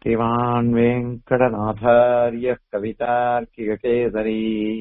श्रीमान् वेङ्कटनाथार्यः कवितार्किककेसरी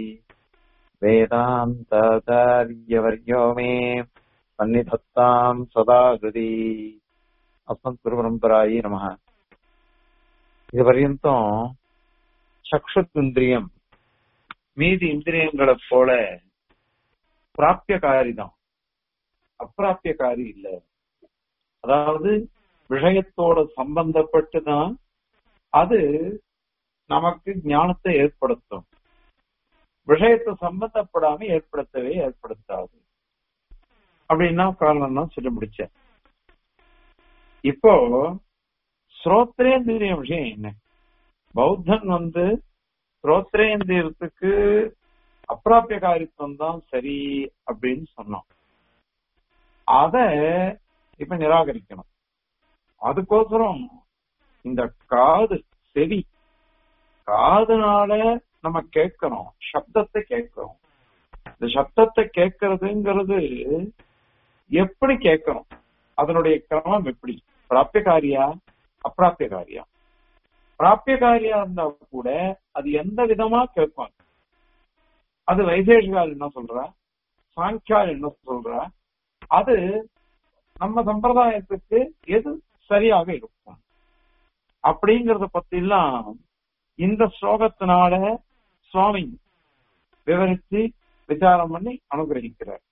वेदान्ताचार्यवर्यो मे सन्निधत्ताम् सदा हृदि अस्मत्गुरुपरम्परायै नमः இது பர்யந்தம் சக்ஷுந்திரியம் மீதி இந்திரியங்களை போல பிராப்பியகாரி தான் அப்பிராப்பியகாரி இல்ல அதாவது விஷயத்தோட சம்பந்தப்பட்டு தான் அது நமக்கு ஞானத்தை ஏற்படுத்தும் விஷயத்தை சம்பந்தப்படாம ஏற்படுத்தவே ஏற்படுத்தாது அப்படின்னா காரணம் தான் சொல்லி முடிச்சேன் இப்போ ஸ்ரோத்ரேந்திரிய விஷயம் என்ன பௌத்தன் வந்து ஸ்ரோத்ரேந்திரியத்துக்கு அப்பிராப்பிய காரித்துவம் தான் சரி அப்படின்னு சொன்னோம் அத இப்ப நிராகரிக்கணும் அதுக்கோசரம் இந்த காது செவி காதுனால நம்ம கேட்கிறோம் சப்தத்தை கேட்கிறோம் இந்த சப்தத்தை கேட்கறதுங்கிறது எப்படி கேட்கணும் அதனுடைய கிரமம் எப்படி பிராப்பியகாரியா அப்பிராப்பியகாரியா பிராப்பியகாரியா இருந்தா கூட அது எந்த விதமா கேட்பாங்க அது வைசேஷிகால் என்ன சொல்றா சாங்கியால் என்ன சொல்றா அது நம்ம சம்பிரதாயத்துக்கு எது சரியாக இருக்கும் அப்படிங்கறத பத்தி எல்லாம் இந்த ஸ்லோகத்தினால சுவாமி விவரித்து விசாரம் பண்ணி அனுகிரகிக்கிறார்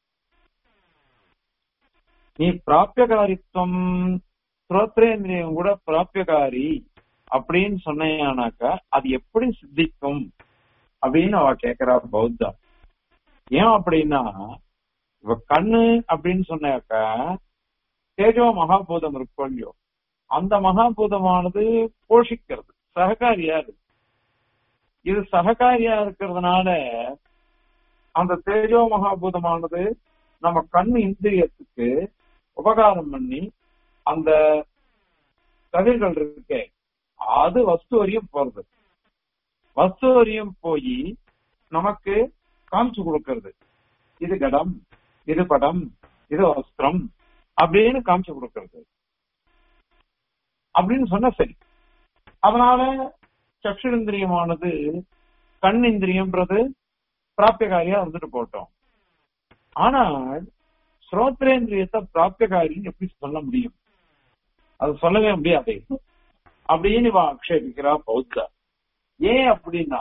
நீ பிராப்பியகாரித்துவம் ஸ்ரோத்ரேந்திரியம் கூட பிராப்பியகாரி அப்படின்னு சொன்னாக்கா அது எப்படி சித்திக்கும் அப்படின்னு அவ கேக்குறா பௌத்தா ஏன் அப்படின்னா இவ கண்ணு அப்படின்னு சொன்னாக்கா தேஜோ மகாபூதம் இருக்கும் இல்லையோ அந்த மகாபூதமானது போஷிக்கிறது சககாரியா இருக்கு இது சககாரியா இருக்கிறதுனால அந்த தேஜோ மகாபூதமானது நம்ம கண் இந்திரியத்துக்கு உபகாரம் பண்ணி அந்த கதிர்கள் இருக்கே அது வஸ்து வரையும் போறது வஸ்து வரையும் போய் நமக்கு காமிச்சு கொடுக்கறது இது கடம் இது படம் இது வஸ்திரம் அப்படின்னு காமிச்சு கொடுக்கறது அப்படின்னு சொன்னா சரி அதனால சக்ஷுந்திரியமானது கண் இந்திரியம்ன்றது பிராப்பியகாரியா இருந்துட்டு போட்டோம் ஆனால் ஸ்ரோத்ரேந்திரியத்தை பிராப்பியகாரின்னு எப்படி சொல்ல முடியும் அது சொல்லவே முடியாது அப்படின்னு இவன் ஆக்ஷேபிக்கிறா பௌத்தா ஏன் அப்படின்னா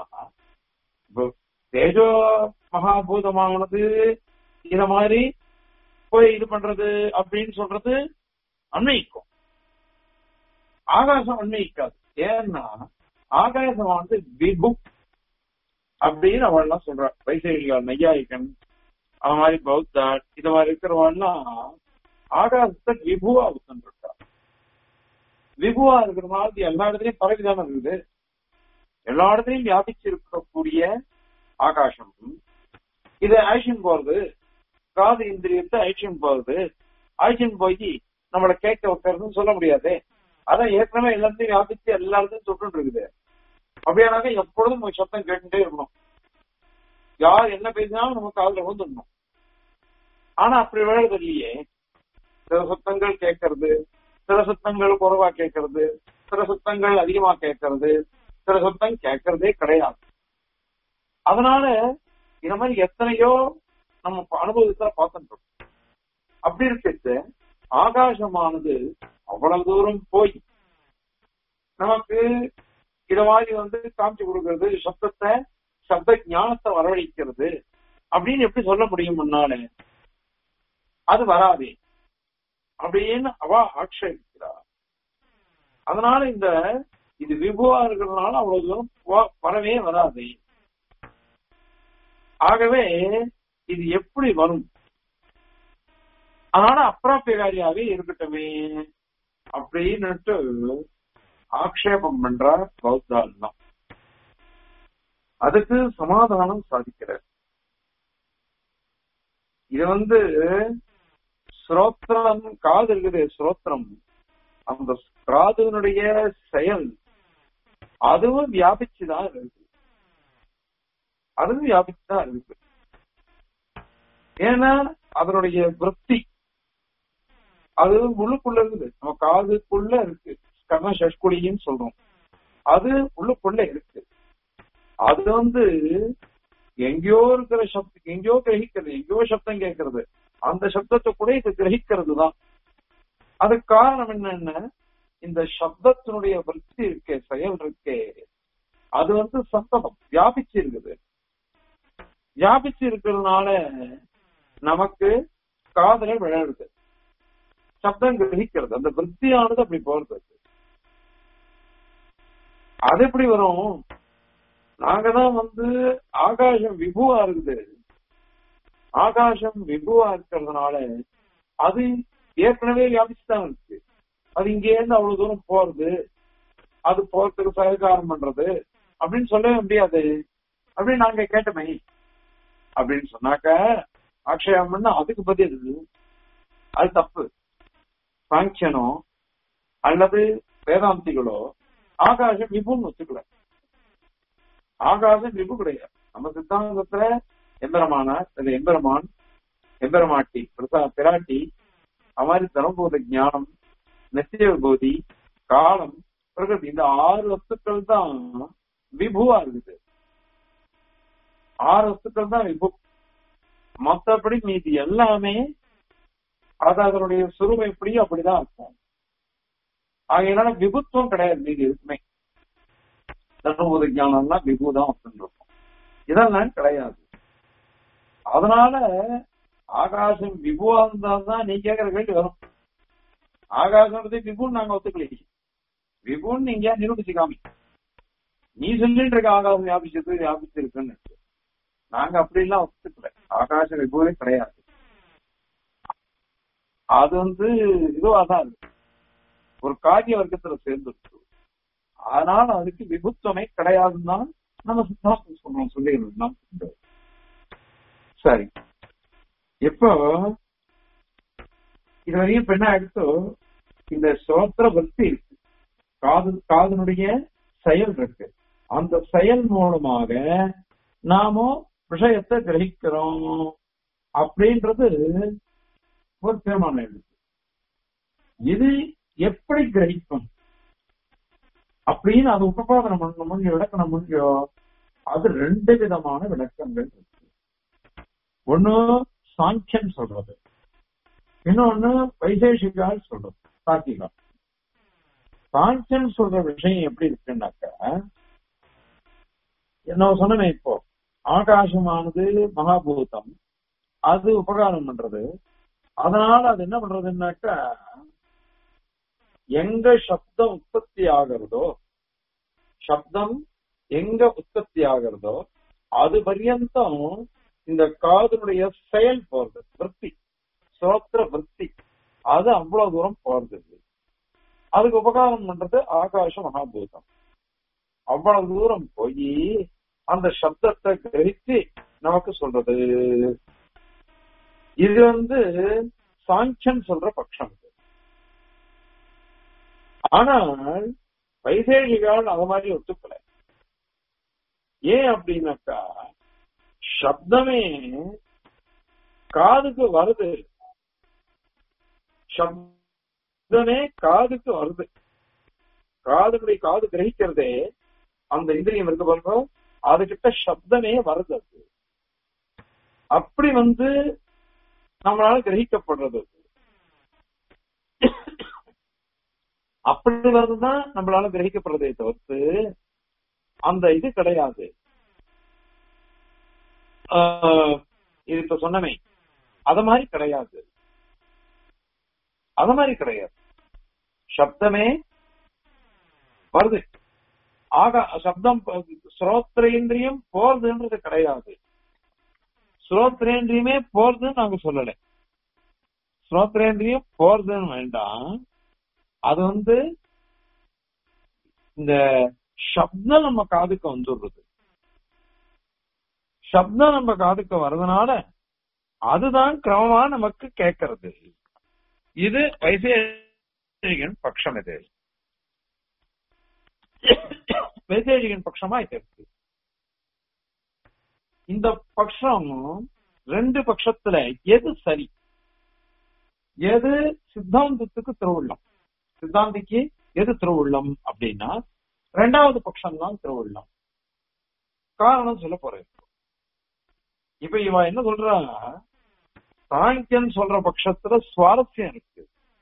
தேஜோ மகாபூதமானது இத மாதிரி போய் இது பண்றது அப்படின்னு சொல்றது அன்வயிக்கும் ஆகாசம் அன்வயிக்காது ஏன்னா ஆகாசமானது விபு அப்படின்னு அவள்லாம் சொல்ற வைசேஷிகள் நையாயிக்கன் அது மாதிரி பௌத்தா இது மாதிரி இருக்கிறவன்லாம் ஆகாசத்தை விபுவா விட்டுருக்கா விபுவா இருக்கிற மாதிரி எல்லா இடத்துலயும் பரவிதானே இருக்குது எல்லா இடத்துலயும் வியாபிச்சு இருக்கக்கூடிய ஆகாசம் இது ஆக்ஷன் போறது காது இந்திரியத்தை ஆக்ஷன் போறது ஆக்ஷன் போய் நம்மளை கேட்க வைக்கிறதுன்னு சொல்ல முடியாது அதான் ஏற்கனவே எல்லாத்தையும் வியாபிச்சு எல்லா இடத்தையும் தொட்டு இருக்குது அப்படியானாக்க எப்பொழுதும் ஒரு சத்தம் கேட்டுட்டே இருக்கணும் யார் என்ன பேசினாலும் நம்ம காதுல விழுந்துடணும் ஆனா அப்படி விழுறது இல்லையே சில சத்தங்கள் கேட்கறது சில சத்தங்கள் குறைவா கேட்கறது சில சத்தங்கள் அதிகமா கேட்கறது சில சத்தம் கேட்கறதே கிடையாது அதனால இந்த மாதிரி எத்தனையோ நம்ம அனுபவத்துல பார்த்துட்டு அப்படி இருக்கிறது ஆகாசமானது அவ்வளவு தூரம் போய் நமக்கு இத மாதிரி வந்து காமிச்சு கொடுக்கறது சப்தத்தை சப்த ஞானத்தை வரவழைக்கிறது அப்படின்னு எப்படி சொல்ல முடியும் முன்னால அது வராதே அப்படின்னு அவ ஆக்ஷேபிக்கிறா அதனால இந்த இது விபுவா இருக்கிறதுனால அவ்வளவு தூரம் வரவே வராது ஆகவே இது எப்படி வரும் அதனால அப்பிராப்பியகாரியாவே இருக்கட்டுமே அப்படின்னுட்டு ஆக்ஷேபம் பண்றார் பௌத்தால் தான் அதுக்கு சமாதானம் சாதிக்கிறார் இது வந்து ஸ்ரோத்திரம் காது இருக்குது ஸ்ரோத்திரம் அந்த காதுனுடைய செயல் அதுவும் வியாபிச்சுதான் இருக்கு அதுவும் வியாபிச்சுதான் இருக்கு ஏன்னா அதனுடைய விற்பி அது உள்ளுக்குள்ள இருக்குது நம்ம காதுக்குள்ள இருக்கு கர்ண சஷ்குலின்னு சொல்றோம் அது உள்ளுக்குள்ள இருக்கு அது வந்து எங்கேயோ இருக்கிற சப்தம் எங்கேயோ கிரகிக்கிறது எங்கேயோ சப்தம் கேட்கறது அந்த சப்தத்தை கூட இது கிரகிக்கிறது தான் அதுக்கு காரணம் என்னன்னா இந்த சப்தத்தினுடைய விருத்தி இருக்கே செயல் இருக்கே அது வந்து சந்தகம் வியாபிச்சு இருக்குது வியாபிச்சு இருக்கிறதுனால நமக்கு காதல விளையாடுது சப்தம் கிரகிக்கிறது அந்த விருத்தியானது அப்படி போறது அது எப்படி வரும் நாங்க தான் வந்து ஆகாசம் விபுவா இருக்குது ஆகாசம் விபுவா இருக்கிறதுனால அது ஏற்கனவே வியாபிச்சுதான் இருக்கு அது இங்கே இருந்து அவ்வளவு தூரம் போறது அது போறதுக்கு சககாரம் பண்றது அப்படின்னு சொல்லவே முடியாது அப்படின்னு நாங்க கேட்டோமே அப்படின்னு சொன்னாக்க அக்ஷயம் பண்ண அதுக்கு பதில் அது தப்பு சாங்கியனோ அல்லது வேதாந்திகளோ ஆகாசம் விபுன்னு ஒத்துக்கல ஆகாசம் விபு கிடையாது நம்ம சித்தாந்தத்துல எம்பெருமானார் அது எம்பெருமான் எம்பெருமாட்டி பிரசா- பிராட்டி அது மாதிரி தர்மபூத ஞானம் நிச்சய விபூதி காலம் பிரகிருதி இந்த ஆறு வஸ்துக்கள் தான் விபுவா இருக்குது ஆறு வஸ்துக்கள் தான் விபு மத்தபடி மீதி எல்லாமே அது அதனுடைய சுருமை எப்படி அப்படிதான் இருக்கும் ஆகையினால விபுத்துவம் கிடையாது மீதி இருக்குமே தர்மபூத ஞானம்லாம் விபு தான் அப்படின்னு இருக்கும் இதெல்லாம் கிடையாது அதனால ஆகாசம் விபுவா இருந்தால்தான் நீ கேட்கிற கேள்வி வரும் ஆகாசம்ன்றது விபுன்னு நாங்க ஒத்துக்கலையே விபுன்னு நீங்க ஏன் நிரூபிச்சு காமி நீ சொல்லிட்டு இருக்க ஆகாசம் வியாபிச்சது வியாபிச்சு இருக்குன்னு நாங்க அப்படி எல்லாம் ஒத்துக்கல ஆகாச விபுவே கிடையாது அது வந்து இதுவாதான் இருக்கு ஒரு காரிய வர்க்கத்துல சேர்ந்துருக்கு அதனால அதுக்கு விபுத்துவமே கிடையாதுன்னு தான் நம்ம சித்தாந்தம் சொல்றோம் சொல்லிடலாம் சரி இப்போ இது வரையும் இப்ப என்ன ஆயிடுச்சோ இந்த சோத்திர பக்தி இருக்கு காது காதனுடைய செயல் இருக்கு அந்த செயல் மூலமாக நாம விஷயத்தை கிரகிக்கிறோம் அப்படின்றது ஒரு தீர்மானம் இருக்கு இது எப்படி கிரகிக்கும் அப்படின்னு அது உபபாதனம் பண்ண முடியும் விளக்கணம் முடியும் அது ரெண்டு விதமான விளக்கங்கள் இருக்கு ஒண்ணு சாங்கியம் சொல்றது இன்னொன்னு வைசேஷிகால் சொல்றது சாத்திகா சாங்கியம் சொல்ற விஷயம் எப்படி இருக்குன்னாக்க என்ன சொன்னேன் இப்போ ஆகாசமானது மகாபூதம் அது உபகாரம் பண்றது அதனால அது என்ன பண்றதுன்னாக்கா எங்க சப்தம் உற்பத்தி ஆகிறதோ சப்தம் எங்க உற்பத்தி ஆகிறதோ அது பர்யந்தம் இந்த காதனுடைய செயல் போறது விற்பி சோத்திர விற்பி அது அவ்வளவு தூரம் போறது அதுக்கு உபகாரம் பண்றது ஆகாச மகாபூதம் அவ்வளவு தூரம் போய் அந்த சப்தத்தை கிரகிச்சு நமக்கு சொல்றது இது வந்து சாங்கியன் சொல்ற பட்சம் இது ஆனால் வைசேஷிகள் அத மாதிரி ஒத்துக்கல ஏன் அப்படின்னாக்கா சப்தமே காதுக்கு வருது சப்தமே காதுக்கு வருது காதுடைய காது கிரகிக்கிறதே அந்த இந்திரியம் இருக்கு பாருங்க அதுகிட்ட சப்தமே வருது அது அப்படி வந்து நம்மளால கிரகிக்கப்படுறது அது. அப்படி வருதுதான் நம்மளால கிரகிக்கப்படுறதே தவிர்த்து அந்த இது கிடையாது ஆஹ் இது இப்ப சொன்னமே அத மாதிரி கிடையாது அத மாதிரி கிடையாது சப்தமே வருது ஆக சப்தம் ஸ்ரோத்ரேந்திரியம் போறதுன்றது கிடையாது ஸ்ரோத்ரேந்திரியமே போறதுன்னு நாங்க சொல்லல ஸ்ரோத்ரேந்திரியம் போறதுன்னு வேண்டாம் அது வந்து இந்த சப்தம் நம்ம காதுக்கு வந்துடுறது சப்தம் நம்ம காதுக்கு வர்றதுனால அதுதான் கிரமமா நமக்கு கேட்கறது இது வைசேஷிகன் பட்சம் இது வைசேஷிகன் பட்சமா இது இருக்கு இந்த பட்சம் ரெண்டு பட்சத்துல எது சரி எது சித்தாந்தத்துக்கு திருவுள்ளம் சித்தாந்திக்கு எது திருவுள்ளம் அப்படின்னா ரெண்டாவது பட்சம் தான் திருவுள்ளம் காரணம் சொல்ல போறேன் இப்ப இவன் என்ன சொல்றா சாங்கியன் சொல்ற பட்சத்துல சுவாரஸ்யம் இருக்கு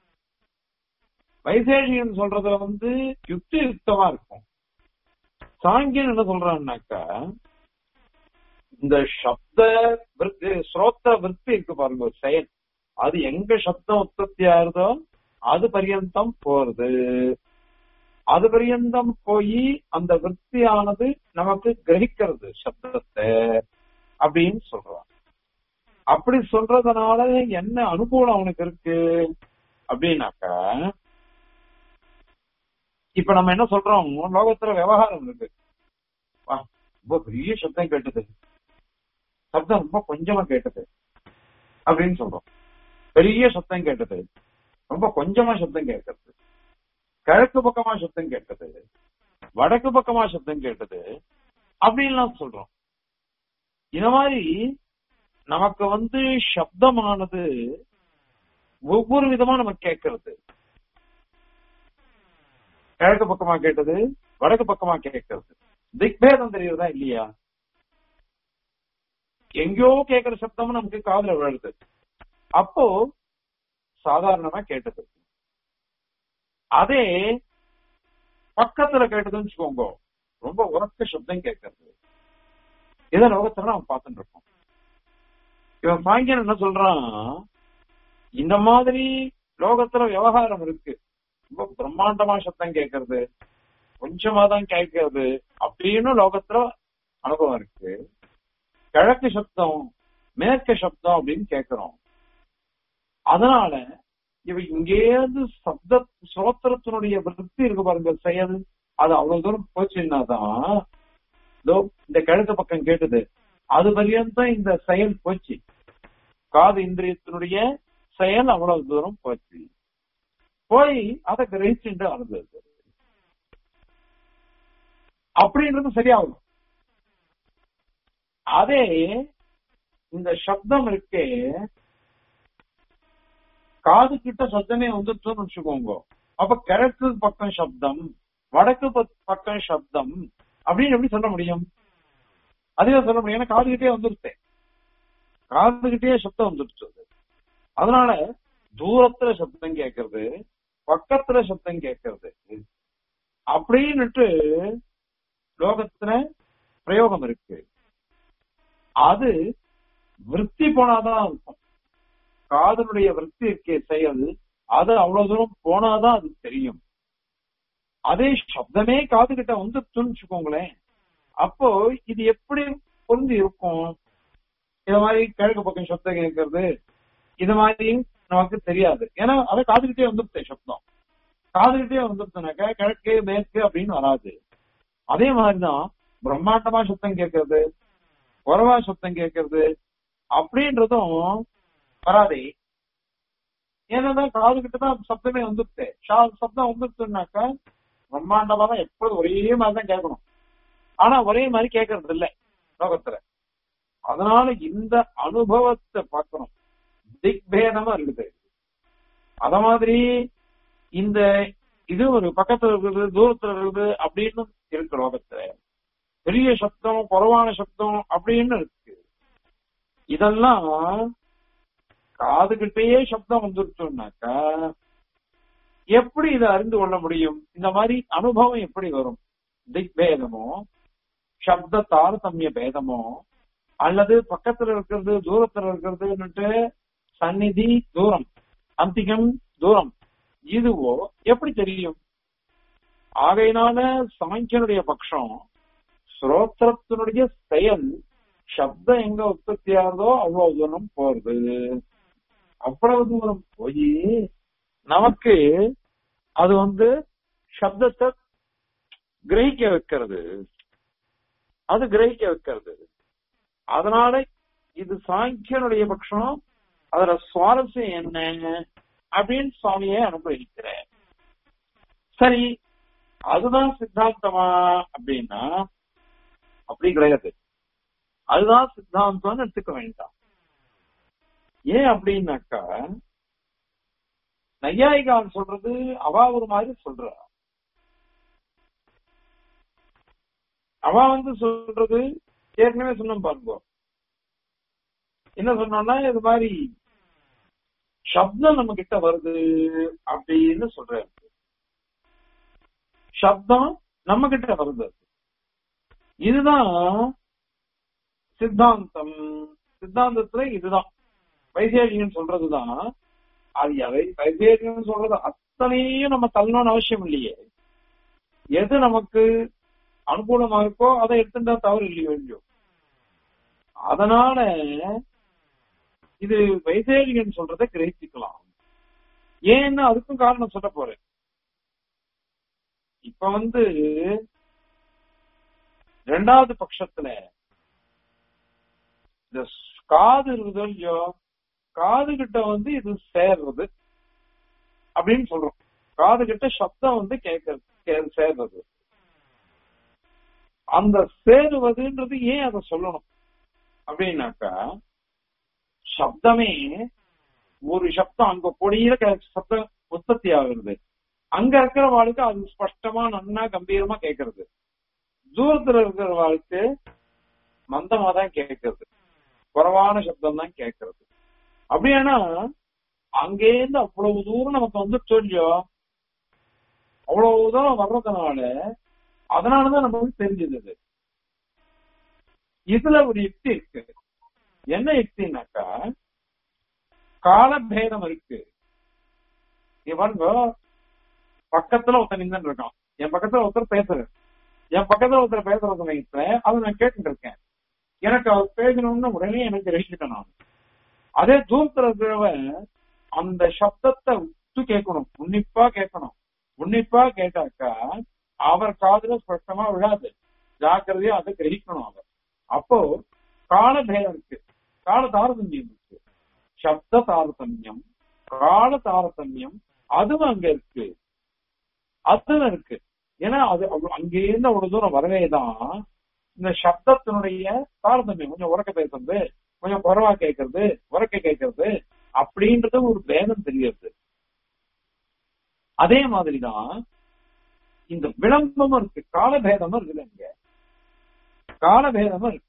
வைசேஷிகன் சொல்றதுல வந்து யுக்தி யுக்தமா இருக்கும் சாங்கியன் என்ன சொல்றான்னாக்கா இந்த சப்த விற்பி ஸ்ரோத்த விற்பி இருக்கு பாருங்க ஒரு செயல் அது எங்க சப்தம் உற்பத்தி ஆகுதோ அது பரியந்தம் போறது அது பரியந்தம் போய் அந்த விற்பியானது நமக்கு கிரகிக்கிறது சப்தத்தை அப்படின்னு சொல்றான் அப்படி சொல்றதுனால என்ன அனுகூலம் அவனுக்கு இருக்கு அப்படின்னாக்கா இப்ப நம்ம என்ன சொல்றோம் லோகத்துல விவகாரம் இருக்கு வா, ரொம்ப பெரிய சப்தம் கேட்டது சப்தம் ரொம்ப கொஞ்சமா கேட்டது அப்படின்னு சொல்றோம் பெரிய சப்தம் கேட்டது ரொம்ப கொஞ்சமா சப்தம் கேட்கறது கிழக்கு பக்கமா சப்தம் கேட்டது வடக்கு பக்கமா சப்தம் கேட்டது அப்படின்லாம் சொல்றோம் இந்த மாதிரி நமக்கு வந்து சப்தமானது ஒவ்வொரு விதமா நமக்கு கேட்கறது கிழக்கு பக்கமா கேட்டது வடக்கு பக்கமா கேட்கறது திக்பேதம் தெரியுறதா இல்லையா எங்கேயோ கேட்கிற சப்தமும் நமக்கு காதுல விழுது அப்போ சாதாரணமா கேட்டது அதே பக்கத்துல கேட்டதுன்னு வச்சுக்கோங்க ரொம்ப உரக்க சப்தம் கேட்கறது இதை லோகத்துல நம்ம பார்த்துட்டு இருக்கோம் இவன் சாங்கியன் என்ன சொல்றான் இந்த மாதிரி லோகத்துல விவகாரம் இருக்கு ரொம்ப பிரம்மாண்டமா சத்தம் கேட்கறது கொஞ்சமா தான் கேட்கறது அப்படின்னு லோகத்துல அனுபவம் இருக்கு கிழக்கு சப்தம் மேற்கு சப்தம் அப்படின்னு கேட்கிறோம் அதனால இவ இங்கேருந்து சப்த ஸ்ரோத்திரத்தினுடைய விருத்தி இருக்கு பாருங்க செயல் அது அவ்வளவு தூரம் போச்சுன்னாதான் இதோ இந்த கிழக்கு பக்கம் கேட்டது அது பரியந்தம் இந்த செயல் போச்சு காது இந்திரியத்தினுடைய செயல் அவ்வளவு தூரம் போச்சு போய் அதை கிரகிச்சுட்டு அனுபவிச்சு அப்படின்றது சரியாகும் அதே இந்த சப்தம் இருக்கே காது கிட்ட சத்தமே வந்துருச்சுன்னு வச்சுக்கோங்க அப்ப கிழக்கு பக்கம் சப்தம் வடக்கு பக்- பக்கம் சப்தம் அப்படின்னு எப்படி சொல்ல முடியும் அதுவே சொல்ல முடியும் ஏன்னா காது கிட்டே வந்துருச்சு காது கிட்டே சப்தம் வந்துருச்சு அது. அதனால தூரத்துல சப்தம் கேட்கறது பக்கத்துல சப்தம் கேட்கறது அப்படின்னுட்டு லோகத்துல பிரயோகம் இருக்கு அது விருத்தி போனாதான் இருக்கும் காதலுடைய விருத்தி இருக்கே செயல் அது அவ்வளவு தூரம் போனாதான் அது தெரியும் அதே சப்தமே காது கிட்ட வந்துருச்சுன்னு வச்சுக்கோங்களேன் அப்போ இது எப்படி பொருந்தி இருக்கும் இது மாதிரி கிழக்கு பக்கம் சப்தம் கேட்கறது இது மாதிரி நமக்கு தெரியாது ஏன்னா அதை காதுகிட்டே வந்துருச்சு சப்தம் காதுகிட்டே வந்துருச்சுனாக்கா கிழக்கு மேற்கு அப்படின்னு வராது அதே மாதிரிதான் பிரம்மாண்டமா சத்தம் கேட்கறது குறவா சத்தம் கேட்கறது அப்படின்றதும் வராதே ஏன்னா காது கிட்ட தான் சப்தமே வந்துருச்சு ஷா- சப்தம் வந்துருச்சுனாக்கா பிரம்மாண்டமா தான் எப்பொழுதும் ஒரே மாதிரி தான் கேட்கணும் ஆனா ஒரே மாதிரி கேட்கறது இல்ல லோகத்துல அதனால இந்த அனுபவத்தை பார்க்கணும் திக்பேதமா இருக்குது அத மாதிரி இந்த இது ஒரு பக்கத்துல இருக்குது தூரத்துல இருக்குது அப்படின்னு இருக்கு லோகத்துல பெரிய சப்தம் குறைவான சப்தம் அப்படின்னு இருக்கு இதெல்லாம் காதுகிட்டயே சப்தம் வந்துருச்சோம்னாக்கா எப்படி இதை அறிந்து கொள்ள முடியும் இந்த மாதிரி அனுபவம் எப்படி வரும் திக்பேதமோ சப்த தாரதமிய பேதமோ அல்லது பக்கத்துல இருக்கிறது தூரத்துல இருக்கிறதுன்னுட்டு சந்நிதி தூரம் அந்திகம் தூரம் இதுவோ எப்படி தெரியும் ஆகையினால சாங்கியனுடைய பட்சம் ஸ்ரோத்திரத்தினுடைய செயல் சப்தம் எங்க உற்பத்தி ஆகுதோ அவ்வளவு தூரம் போறது அவ்வளவு தூரம் போய் நமக்கு அது வந்து சப்தத்தை கிரகிக்க வைக்கிறது அது கிரகிக்க வைக்கிறது அதனால இது சாங்கியனுடைய பட்சம் அதுல சுவாரஸ்யம் என்ன அப்படின்னு சுவாமியை அனுபவிக்கிறேன் சரி அதுதான் சித்தாந்தமா அப்படின்னா அப்படி கிடையாது அதுதான் சித்தாந்தம்னு எடுத்துக்க வேண்டாம் ஏன் அப்படின்னாக்கா நையாயிகான் சொல்றது அவா ஒரு மாதிரி சொல்றா அவ வந்து சொல்றது ஏற்கனவே சொன்னோம் பாருங்க என்ன சொன்னோம்னா இது மாதிரி சப்தம் நம்ம கிட்ட வருது அப்படின்னு சொல்றாரு சப்தம் நம்ம கிட்ட வருது இதுதான் சித்தாந்தம் சித்தாந்தத்துல இதுதான் வைசேஷிகன் சொல்றதுதான் அது எதை வைசேஷிகன் சொல்றது அத்தனையும் நம்ம தள்ளணும்னு அவசியம் இல்லையே எது நமக்கு அனுகூலமா இருக்கோ அதை எடுத்துட்டா தவறு இல்லையோ இல்லையோ அதனால இது வைசேஷிகன் சொல்றதை கிரகிச்சுக்கலாம் ஏன்னு அதுக்கும் காரணம் சொல்ல போறேன் இப்ப வந்து ரெண்டாவது பட்சத்துல இந்த காது இருக்குதோ இல்லையோ காது கிட்ட வந்து இது சேர்றது அப்படின்னு சொல்றோம் காது கிட்ட சப்தம் வந்து கேட்கறது கே- சேர்றது அந்த சேருவதுன்றது ஏன் அதை சொல்லணும் அப்படின்னாக்கா சப்தமே ஒரு சப்தம் அங்க பொடியில கே- சப்தம் உற்பத்தி ஆகுறது அங்க இருக்கிற வாழ்க்கை அது ஸ்பஷ்டமா நன்னா கம்பீரமா கேட்கறது தூரத்துல இருக்கிற வாழ்க்கை மந்தமா தான் கேட்கறது குறைவான சப்தம் தான் கேட்கறது அப்படியானா அங்கேருந்து அவ்வளவு தூரம் நமக்கு வந்து சொல்லியோ அவ்வளவு தூரம் வர்றதுனால அதனாலதான் நமக்கு தெரிஞ்சது இது. இதுல ஒரு யுக்தி இருக்கு என்ன யுக்தினாக்கா காலபேதம் இருக்கு இவங்க பக்கத்துல ஒருத்தர் நின்று இருக்கான் என் பக்கத்துல ஒருத்தர் பேசுறேன் என் பக்கத்துல ஒருத்தர் பேசுற சமயத்துல அதை நான் கேட்டுட்டு இருக்கேன் எனக்கு அவர் பேசணும்னு உடனே எனக்கு ரசிக்கிட்டேன் நான் அதே தூரத்துல இருக்கிறவன் அந்த சப்தத்தை உத்து கேட்கணும் உன்னிப்பா கேட்கணும் உன்னிப்பா கேட்டாக்கா அவர் காதுல ஸ்பஷ்டமா விழாது ஜாக்கிரதையா அதை கிரகிக்கணும் அவர் அப்போ கால பேதம் இருக்கு கால தாரதமியம் இருக்கு சப்த தாரதமியம் கால தாரதமியம் அதுவும் அங்க இருக்கு அதுவும் இருக்கு ஏன்னா அது அவ்வளவு- அங்கேருந்து அவ்வளவு தூரம் வரவே தான் இந்த சப்தத்தினுடைய தாரதமியம் கொஞ்சம் உறக்க பேசுறது கொஞ்சம் குறைவா கேட்கறது உறக்க கேட்கறது அப்படின்றது ஒரு பேதம் தெரியுது அதே மாதிரிதான் இந்த விளம்பமும் இருக்கு காலபேதமும் இருக்குது இங்க காலபேதமும் இருக்கு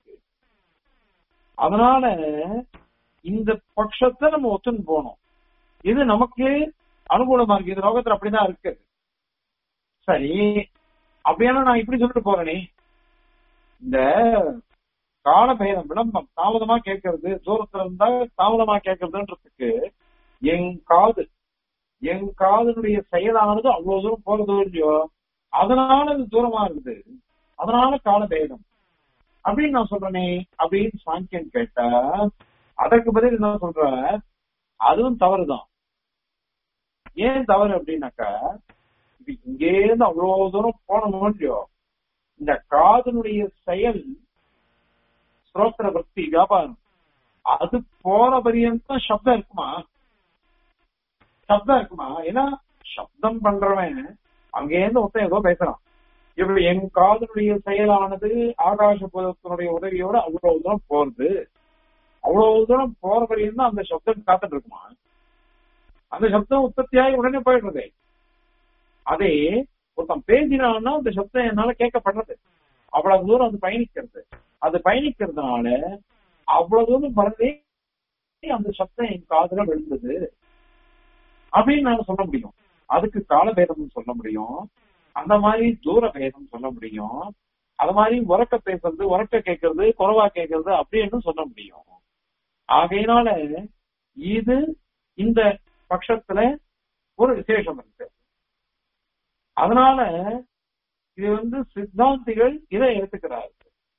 அதனால இந்த பட்சத்தை நம்ம ஒத்துன்னு போனோம் இது நமக்கு அனுகூலமா இருக்கு இது லோகத்துல அப்படிதான் இருக்கு சரி அப்படியானா நான் இப்படி சொல்லிட்டு போறேனே இந்த காலபேதம் விளம்பம் தாமதமா கேட்கறது தூரத்துல இருந்தா தாமதமா கேட்கறதுன்றதுக்கு என் காது என் காதனுடைய செயலானது அவ்வளவு தூரம் போறதோ இல்லையோ அதனால இது தூரமா இருக்குது அதனால காலபேதம் அப்படின்னு நான் சொல்றேனே அப்படின்னு சாங்கியன் கேட்டா அதற்கு பதில் என்ன சொல்ற அதுவும் தவறுதான் ஏன் தவறு அப்படின்னாக்கா இது இங்கேருந்து அவ்வளவு தூரம் போனோமோ இல்லையோ இந்த காதனுடைய செயல் ஸ்ரோத்திர பக்தி வியாபாரம் அது போற பரியந்தம் சப்தம் இருக்குமா சப்தம் இருக்குமா ஏன்னா சப்தம் பண்றவன் அங்கேருந்து ஒருத்தன் ஏதோ பேசுறான் இப்படி என் காதனுடைய செயலானது ஆகாச புதத்தினுடைய உதவியோட அவ்வளவு தூரம் போறது அவ்வளவு தூரம் போற வரையும் தான் அந்த சப்தம் காத்துட்டு இருக்குமா அந்த சப்தம் உற்பத்தியாகி உடனே போயிடுறது அதே ஒருத்தன் பேசினான்னா அந்த சப்தம் என்னால கேட்கப்படுறது அவ்வளவு தூரம் அது பயணிக்கிறது அது பயணிக்கிறதுனால அவ்வளவு தூரம் வரதே அந்த சப்தம் என் காதுல விழுந்தது அப்படின்னு நான் சொல்ல முடியும் அதுக்கு காலபேதம் சொல்ல முடியும் அந்த மாதிரி தூர பேதம் சொல்ல முடியும் அது மாதிரி உறக்க பேசுறது உறக்க கேட்கறது குறைவா கேட்கறது அப்படின்னு சொல்ல முடியும் ஆகையினால இது இந்த பட்சத்துல ஒரு விசேஷம் இருக்கு அதனால இது வந்து சித்தாந்திகள் இதை எடுத்துக்கிறார்கள்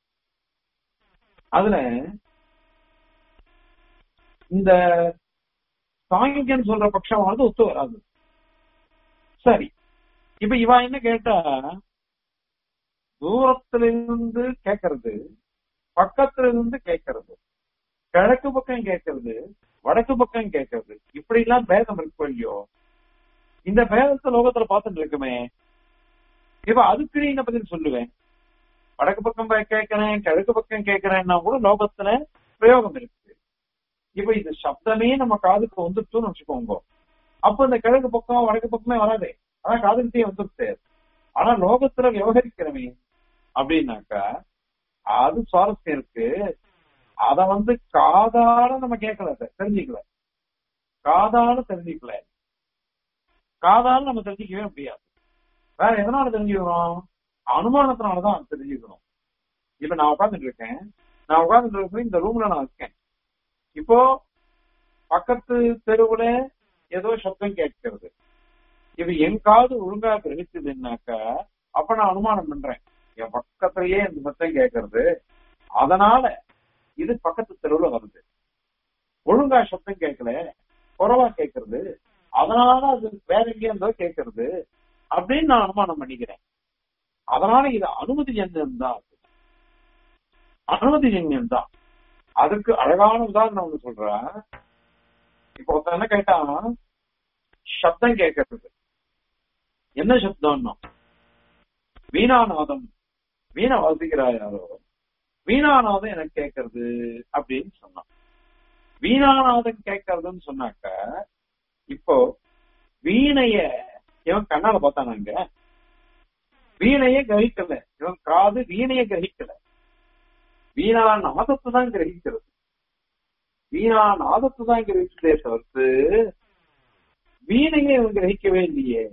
அதுல இந்த சாங்கியன் சொல்ற பட்சம் வந்து ஒத்து வராது சரி இப்ப இவ என்ன கேட்டா தூரத்துல இருந்து கேட்கறது பக்கத்துல இருந்து கேட்கறது கிழக்கு பக்கம் கேட்கறது வடக்கு பக்கம் கேட்கறது இப்படி எல்லாம் பேதம் இருக்கு இல்லையோ இந்த பேதத்தை லோகத்துல பார்த்துட்டு இருக்குமே இப்ப அதுக்கு நீ என்ன பதில் சொல்லுவேன் வடக்கு பக்கம் போய் கேட்கிறேன் கிழக்கு பக்கம் கேட்கிறேன்னா கூட லோகத்துல பிரயோகம் இருக்கு இப்ப இது சப்தமே நம்ம காதுக்கு வந்துட்டுன்னு வச்சுக்கோங்க அப்ப இந்த கிழக்கு பக்கம் வடக்கு பக்கமே வராதே ஆனா காதுகிட்டே வந்துருச்சு ஆனா லோகத்துல விவகரிக்கிறமே அப்படின்னாக்கா அது சுவாரஸ்யம் இருக்கு அத வந்து காதால நம்ம கேட்கல அத, தெரிஞ்சுக்கல காதால தெரிஞ்சுக்கல காதால நம்ம தெரிஞ்சுக்கவே முடியாது வேற எதனால தெரிஞ்சுக்கிறோம் அனுமானத்தினாலதான் அது தெரிஞ்சுக்கணும் இப்ப நான் உட்கார்ந்துட்டு இருக்கேன் நான் உட்கார்ந்துட்டு இருக்கேன் இந்த ரூம்ல நான் இருக்கேன் இப்போ பக்கத்து தெருவுல ஏதோ சப்தம் கேட்கிறது இது என் காது ஒழுங்கா கிரகிச்சதுன்னாக்கா அப்ப நான் அனுமானம் பண்றேன் என் பக்கத்திலேயே இந்த சத்தம் கேட்கறது அதனால இது பக்கத்து தெருவுல வருது ஒழுங்கா சத்தம் கேட்கல குறவா கேட்கறது அதனால அது வேற எங்கேயும் இருந்தோ கேட்கறது அப்படின்னு நான் அனுமானம் பண்ணிக்கிறேன் அதனால இது அனுமதி ஜன்யம் தான் அது. அனுமதி ஜன்யம் தான் அதுக்கு அழகான உதாரணம் ஒண்ணு சொல்றேன் இப்போ ஒருத்தன் என்ன கேட்டான் சப்தம் கேட்கறது என்ன சப்தம்னா வீணாநாதம் வீணை வாசிக்கிறார் யாரோ வீணாநாதம் எனக்கு கேட்கறது அப்படின்னு சொன்னான் வீணாநாதம் கேட்கறதுன்னு சொன்னாக்க இப்போ வீணைய இவன் கண்ணால பார்த்தானாங்க வீணைய கிரகிக்கல இவன் காது வீணைய கிரகிக்கல வீணா நாதத்தை தான் கிரகிக்கிறது வீணா நாதத்தை தான் கிரகிச்சதே தவிர்த்து வீணையை இவன் கிரகிக்கவே இல்லையே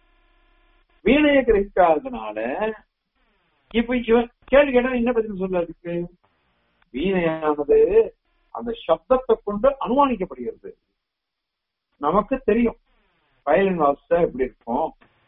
வீணைய கிரகிக்காததுனால இப்ப இவன் கேள்வி கேட்டா என்ன பதில் சொல்ல அதுக்கு வீணையானது அந்த சப்தத்தை கொண்டு அனுமானிக்கப்படுகிறது நமக்கு தெரியும் வயலின் வாசித்தா எப்படி இருக்கும்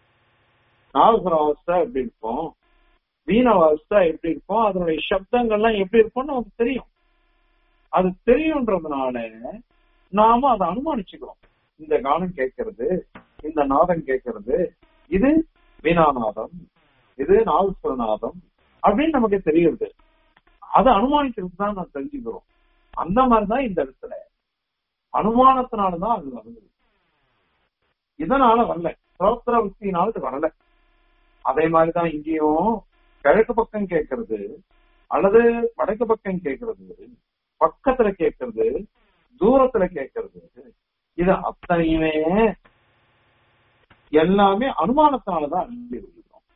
நாகசுர வாசித்தா எப்படி இருக்கும் வீண வாசித்தா எப்படி இருக்கும் அதனுடைய சப்தங்கள்லாம் எப்படி இருக்கும்னு நமக்கு தெரியும் அது தெரியுன்றதுனால நாம அதை அனுமானிச்சுக்கிறோம் இந்த கானம் கேட்கறது இந்த நாதம் கேட்கறது இது வீணாநாதம் இது நாகஸ்வரநாதம் அப்படின்னு நமக்கு தெரியுது அதை அனுமானிக்கிறது தான் நான் தெரிஞ்சுக்கிறோம் அந்த மாதிரிதான் இந்த இடத்துல அனுமானத்தினாலதான் அது வருது இதனால வரல ஸ்ரோத்திர புத்தினால இது வரல அதே மாதிரிதான் இங்கேயும் கிழக்கு பக்கம் கேட்கறது அல்லது வடக்கு பக்கம் கேட்கறது பக்கத்துல கேட்கறது தூரத்துல கேட்கறது இது அத்தனையுமே எல்லாமே அனுமானத்தினாலதான் அள்ளி இருக்கிறோம்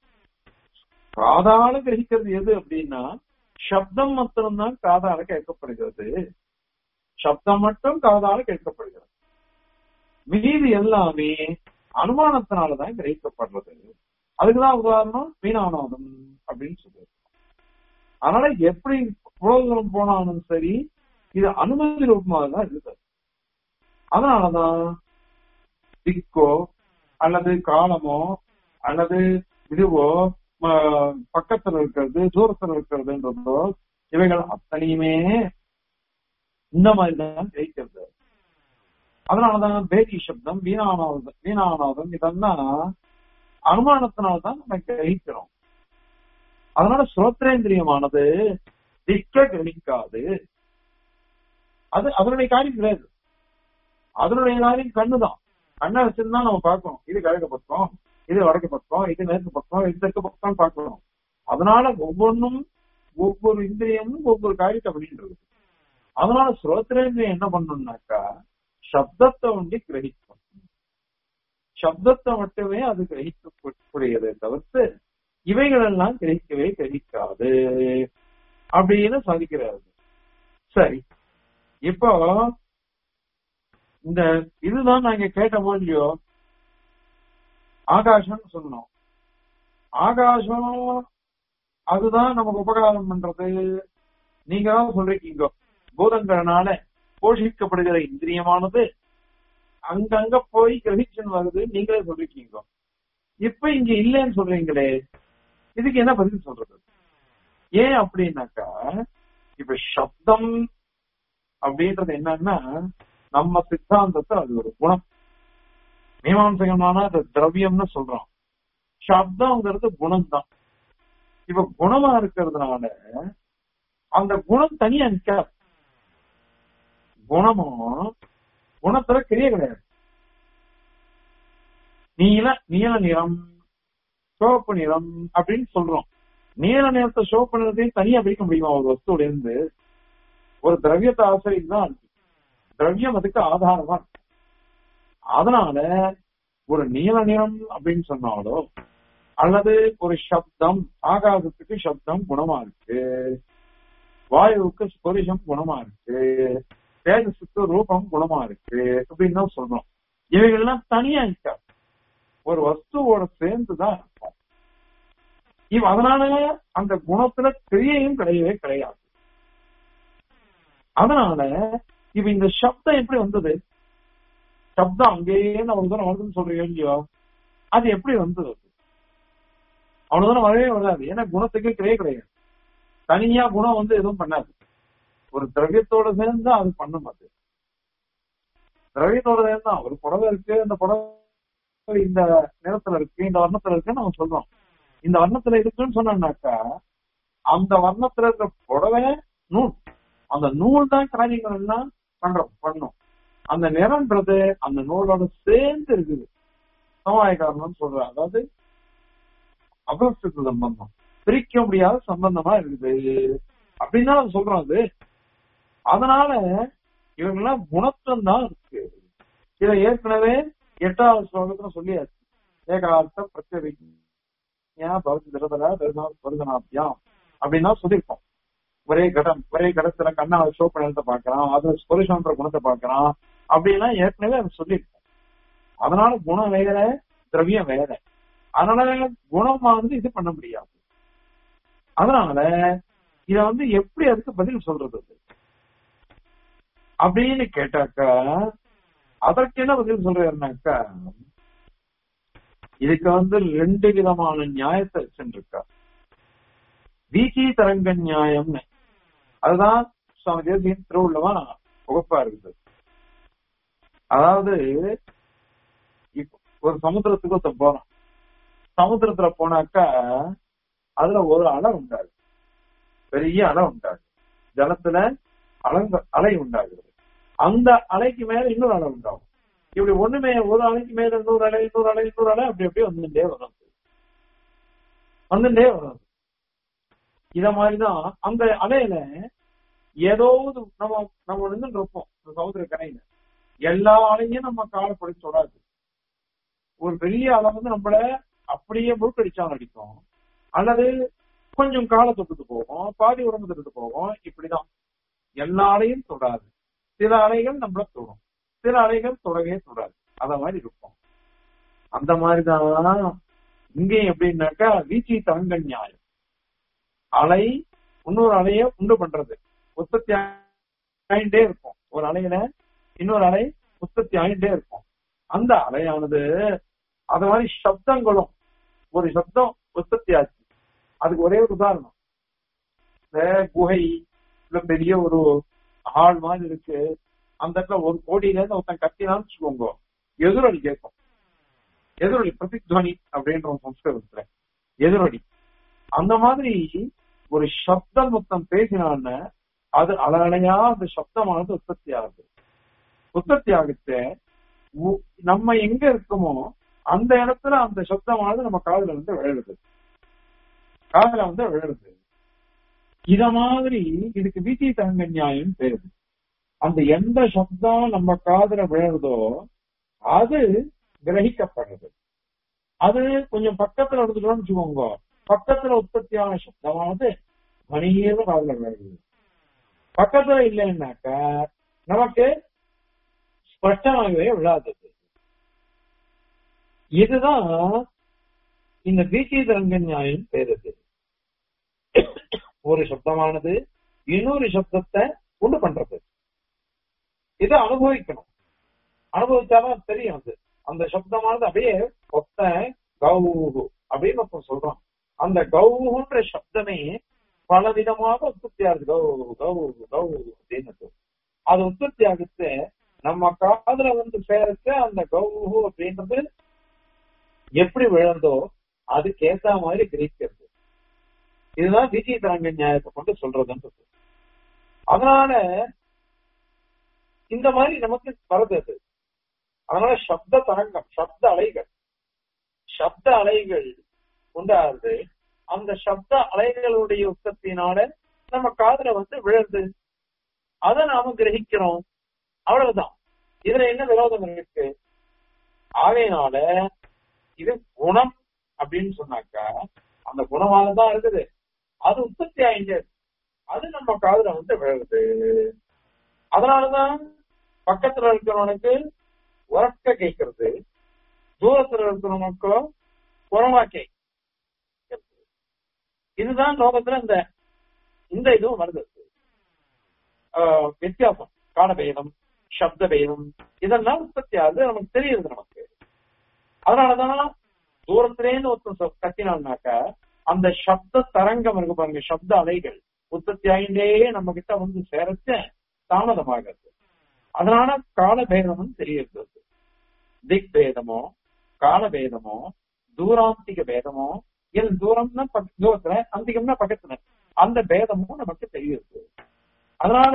காதால கிரகிக்கிறது எது அப்படின்னா சப்தம் மாத்திரம்தான் காதால கேட்கப்படுகிறது சப்தம் மட்டும் காதால கேட்கப்படுகிறது மீதி எல்லாமே அனுமானத்தினாலதான் கிரகிக்கப்படுறது அதுக்குதான் உதாரணம் வீணாநாதம் அப்படின்னு சொல்லியிருக்கோம் அதனால எப்படி புரோகிரம் போனாலும் சரி இது அனுமதி ரூபமாக தான் இருக்குது அதனாலதான் திக்கோ அல்லது காலமோ அல்லது இதுவோ ம- பக்கத்துல இருக்கிறது தூரத்துல இருக்கிறதுன்றதோ இவைகள் அத்தனையுமே இந்த மாதிரி தான் ஜெயிக்கிறது அதனாலதான் பேதி சப்தம் வீணாநாதம் வீணாநாதம் இதெல்லாம் அனுமானத்தினால்தான் நம்ம கிரகிக்கிறோம் அதனால சுரோத்திரேந்திரியமானது திக்க கிரகிக்காது அது அதனுடைய காரியம் கிடையாது அதனுடைய காரியம் கண்ணுதான் கண்ணை வச்சிருந்தா நம்ம பார்க்கணும் இது கிழக்கு பக்கம் இது வடக்கு பக்கம் இது மேற்கு பக்கம் இது தெற்கு பக்கம் பார்க்கணும் அதனால ஒவ்வொன்றும் ஒவ்வொரு இந்திரியமும் ஒவ்வொரு காரியத்தை பண்ணிட்டு இருக்கு அதனால சுரோத்திரேந்திரியம் என்ன பண்ணணும்னாக்கா சப்தத்தை ஒண்டி கிரகிக்கும் சப்தத்தை மட்டுமே அது கிரகிக்கக்கூடியதை தவிர்த்து இவைகள் எல்லாம் கிரகிக்கவே கிரகிக்காது அப்படின்னு சாதிக்கிறாரு சரி இப்போ இந்த இதுதான் நாங்க கேட்ட இல்லையோ ஆகாசம்னு சொன்னோம் ஆகாசம் அதுதான் நமக்கு உபகாரம் பண்றது நீங்க தான் சொல்றீங்க பூதங்களால போஷிக்கப்படுகிற இந்திரியமானது அங்கங்க போய் கிரகிச்சுன்னு வருது நீங்களே சொல்றீங்க இப்ப இங்க இல்லைன்னு சொல்றீங்களே இதுக்கு என்ன பதில் சொல்றது ஏன் அப்படின்னாக்கா இப்ப சப்தம் அப்படின்றது என்னன்னா நம்ம சித்தாந்தத்தை அது ஒரு குணம் மீமாம்சகமான அது திரவியம்னு சொல்றோம் சப்தம்ங்கிறது குணம் தான் இப்ப குணமா இருக்கிறதுனால அந்த குணம் தனியா நிக்காது குணமும் குணத்துல கிரிய கிடையாது நீல நீல நிறம் சிவப்பு நிறம் அப்படின்னு சொல்றோம் நீல நிறத்தை சிவப்பு நிறத்தையும் தனியா பிரிக்க முடியுமா ஒரு வஸ்துல இருந்து ஒரு திரவியத்தை ஆசிரியர் தான் இருக்கு திரவியம் அதுக்கு ஆதாரமா இருக்கு அதனால ஒரு நீல நிறம் அப்படின்னு சொன்னாலோ அல்லது ஒரு சப்தம் ஆகாசத்துக்கு சப்தம் குணமா இருக்கு வாயுவுக்கு ஸ்பரிசம் குணமா இருக்கு தேஜஸுக்கு ரூபம் குணமா இருக்கு அப்படின்னு தான் சொல்றோம் இவைகள்லாம் தனியா இருக்கா ஒரு வஸ்துவோட சேர்ந்துதான் இருக்கும் இவ அதனால அந்த குணத்துல கிரியையும் கிடையவே கிடையாது அதனால இவ இந்த சப்தம் எப்படி வந்தது சப்தம் அங்கேயே அவ்வளவு தூரம் வருதுன்னு சொல்றீங்க இல்லையோ அது எப்படி வந்தது அவ்வளவு தூரம் வரவே வராது ஏன்னா குணத்துக்கு கிரையே கிடையாது தனியா குணம் வந்து எதுவும் பண்ணாது ஒரு திரவியத்தோட சேர்ந்து அது பண்ணும் அது திரவியத்தோட சேர்ந்து ஒரு புடவை இருக்கு அந்த புடவை இந்த நிறத்துல இருக்கு இந்த வர்ணத்துல இருக்குன்னு நம்ம சொல்றோம் இந்த வர்ணத்துல இருக்குன்னு சொன்னாக்கா அந்த வர்ணத்துல இருக்கிற புடவை நூல் அந்த நூல் தான் காரியங்கள் எல்லாம் பண்றோம் பண்ணும் அந்த நிறம்ன்றது அந்த நூலோட சேர்ந்து இருக்குது சமவாய காரணம் சொல்றேன் அதாவது அபஸ்தித்து சம்பந்தம் பிரிக்க முடியாத சம்பந்தமா இருக்குது அப்படின்னு தான் சொல்றோம் அது அதனால இவங்கெல்லாம் குணத்தம் தான் இருக்கு இதை ஏற்கனவே எட்டாவது ஸ்லோகத்துல சொல்லியாச்சு ஏகார்த்த பிரத்யவிஜா பவதி திரதரா பெருதனாபியாம் அப்படின்னா சொல்லியிருக்கோம் ஒரே கடம் ஒரே கடத்துல கண்ணா சோப்பு நிலத்தை பாக்குறான் அதுல ஸ்பருஷன்ற குணத்தை பாக்குறான் அப்படின்னா ஏற்கனவே அதை சொல்லியிருக்கோம் அதனால குணம் வேற திரவியம் வேற அதனால குணமா வந்து இது பண்ண முடியாது அதனால இத வந்து எப்படி அதுக்கு பதில் சொல்றது அப்படின்னு கேட்டாக்கா அதற்கு என்ன பதில் சொல்றாருனாக்கா இதுக்கு வந்து ரெண்டு விதமான நியாயத்தை வச்சுருக்கா வீச்சி தரங்க நியாயம்னு அதுதான் சுவாமி தேசியின் திருவுள்ளவா புகப்பா இருக்குது அதாவது ஒரு சமுத்திரத்துக்கு ஒருத்த போறோம் சமுத்திரத்துல போனாக்கா அதுல ஒரு அலை உண்டாகுது பெரிய அலை உண்டாகுது ஜலத்துல அலங்க அலை உண்டாகுது அந்த அலைக்கு மேல இன்னொரு அலை உண்டாகும் இப்படி ஒண்ணுமே ஒரு அலைக்கு மேல இன்னொரு அலை இன்னொரு அலை இன்னொரு அலை அப்படி அப்படியே வந்துட்டே வரும் வந்துட்டே வரும் இத மாதிரிதான் அந்த அலையில ஏதோ நம்ம நம்ம வந்து இருப்போம் சமுதிர கரையில எல்லா அலையும் நம்ம காலை பிடிச்சு தொடாது ஒரு பெரிய அலை வந்து நம்மள அப்படியே முழுக்கடிச்சாலும் அடிக்கும் அல்லது கொஞ்சம் காலை தொட்டுட்டு போகும் பாதி உடம்பு தொட்டுட்டு போகும் இப்படிதான் எல்லா அலையும் தொடாது சில அலைகள் நம்மள தொடும் சில அலைகள் தொடவே தொடாது அத மாதிரி இருக்கும் அந்த மாதிரிதான் இங்கேயும் எப்படின்னாக்கா வீச்சி தங்க நியாயம் அலை இன்னொரு அலைய உண்டு பண்றது உற்பத்தி ஆயிட்டே இருக்கும் ஒரு அலையில இன்னொரு அலை உற்பத்தி ஆயிட்டே இருக்கும் அந்த அலையானது அது மாதிரி சப்தங்களும் ஒரு சப்தம் உற்பத்தி ஆச்சு அதுக்கு ஒரே ஒரு உதாரணம் இந்த குகை இல்ல பெரிய ஒரு ஹால் மாதிரி இருக்கு அந்த இடத்துல ஒரு கோடியில இருந்து ஒருத்தன் கத்தினான்னு வச்சுக்கோங்க எதிரொலி கேட்கும் எதிரொலி பிரதித்வனி அப்படின்ற ஒரு சம்ஸ்கிருதத்துல எதிரொலி அந்த மாதிரி ஒரு சப்தம் மொத்தம் பேசினான்னு அது அலையா அந்த சப்தமானது உற்பத்தி ஆகுது உற்பத்தி ஆகுது நம்ம எங்க இருக்கோமோ அந்த இடத்துல அந்த சப்தமானது நம்ம காதுல வந்து விழுது காதுல வந்து விழுது இத மாதிரி இதுக்கு வீச்சி தங்க நியாயம் பேருது அந்த எந்த சப்தம் நம்ம காதுல விழுறதோ அது கிரகிக்கப்படுறது அது கொஞ்சம் பக்கத்துல எடுத்துட்டோம்னு வச்சுக்கோங்க பக்கத்துல உற்பத்தியான சப்தமானது மணியேற காதுல விழுது பக்கத்துல இல்லைன்னாக்க நமக்கு ஸ்பஷ்டமாகவே விழாதது இதுதான் இந்த பீச்சி தரங்க நியாயம் பேருது ஒரு சப்தமானது இன்னொரு சப்தத்தை உண்டு பண்றது இதை அனுபவிக்கணும் அனுபவிச்சாதான் தெரியும் அது அந்த சப்தமானது அப்படியே ஒத்த கௌஹு அப்படின்னு ஒருத்தன் சொல்றான் அந்த கௌஹுன்ற சப்தமே பல விதமாக உற்பத்தி ஆகுது கௌ கௌ கௌ அப்படின்னு அது உற்பத்தி ஆகுது நம்ம காதுல வந்து சேரச்சு அந்த கௌஹு அப்படின்றது எப்படி விழுந்தோ அதுக்கு ஏத்த மாதிரி கிரகிக்கிறது இதுதான் விஜய தரங்க நியாயத்தை கொண்டு சொல்றதுன்றது அதனால இந்த மாதிரி நமக்கு வருது அது அதனால சப்த தரங்கம் சப்த அலைகள் சப்த அலைகள் உண்டாகுது அந்த சப்த அலைகளுடைய உற்பத்தினால நம்ம காதுல வந்து விழுது அதை நாம கிரகிக்கிறோம் அவ்வளவுதான் இதுல என்ன விரோதம் இருக்கு ஆகையினால இது குணம் அப்படின்னு சொன்னாக்கா அந்த குணமாக தான் இருக்குது அது உற்பத்தி ஆயிங்க அது நம்ம காதுல வந்து விழுது அதனாலதான் பக்கத்துல இருக்கிறவனுக்கு உறக்க கேட்கறது தூரத்துல இருக்கிறவனுக்கோ குரமா கேட்க இதுதான் லோகத்துல இந்த இந்த இதுவும் வருது ஆஹ் வித்தியாசம் காலபேதம் சப்த பேதம் இதெல்லாம் உற்பத்தி ஆகுது நமக்கு தெரியுது நமக்கு அதனாலதான் தூரத்திலேருந்து ஒருத்தன் சொ- கத்தினான்னாக்க அந்த சப்த தரங்கம் இருக்கு பாருங்க சப்த அலைகள் உற்பத்தி ஆகிட்டே நம்ம கிட்ட வந்து சேரச்ச தாமதமாகிறது அதனால காலபேதமும் தெரியுது திக் பேதமோ காலபேதமோ தூராந்திக பேதமோ இது தூரம்னா பக்க- தூரத்துல அந்திகம்னா பக்கத்துல அந்த பேதமும் நமக்கு தெரியுது அதனால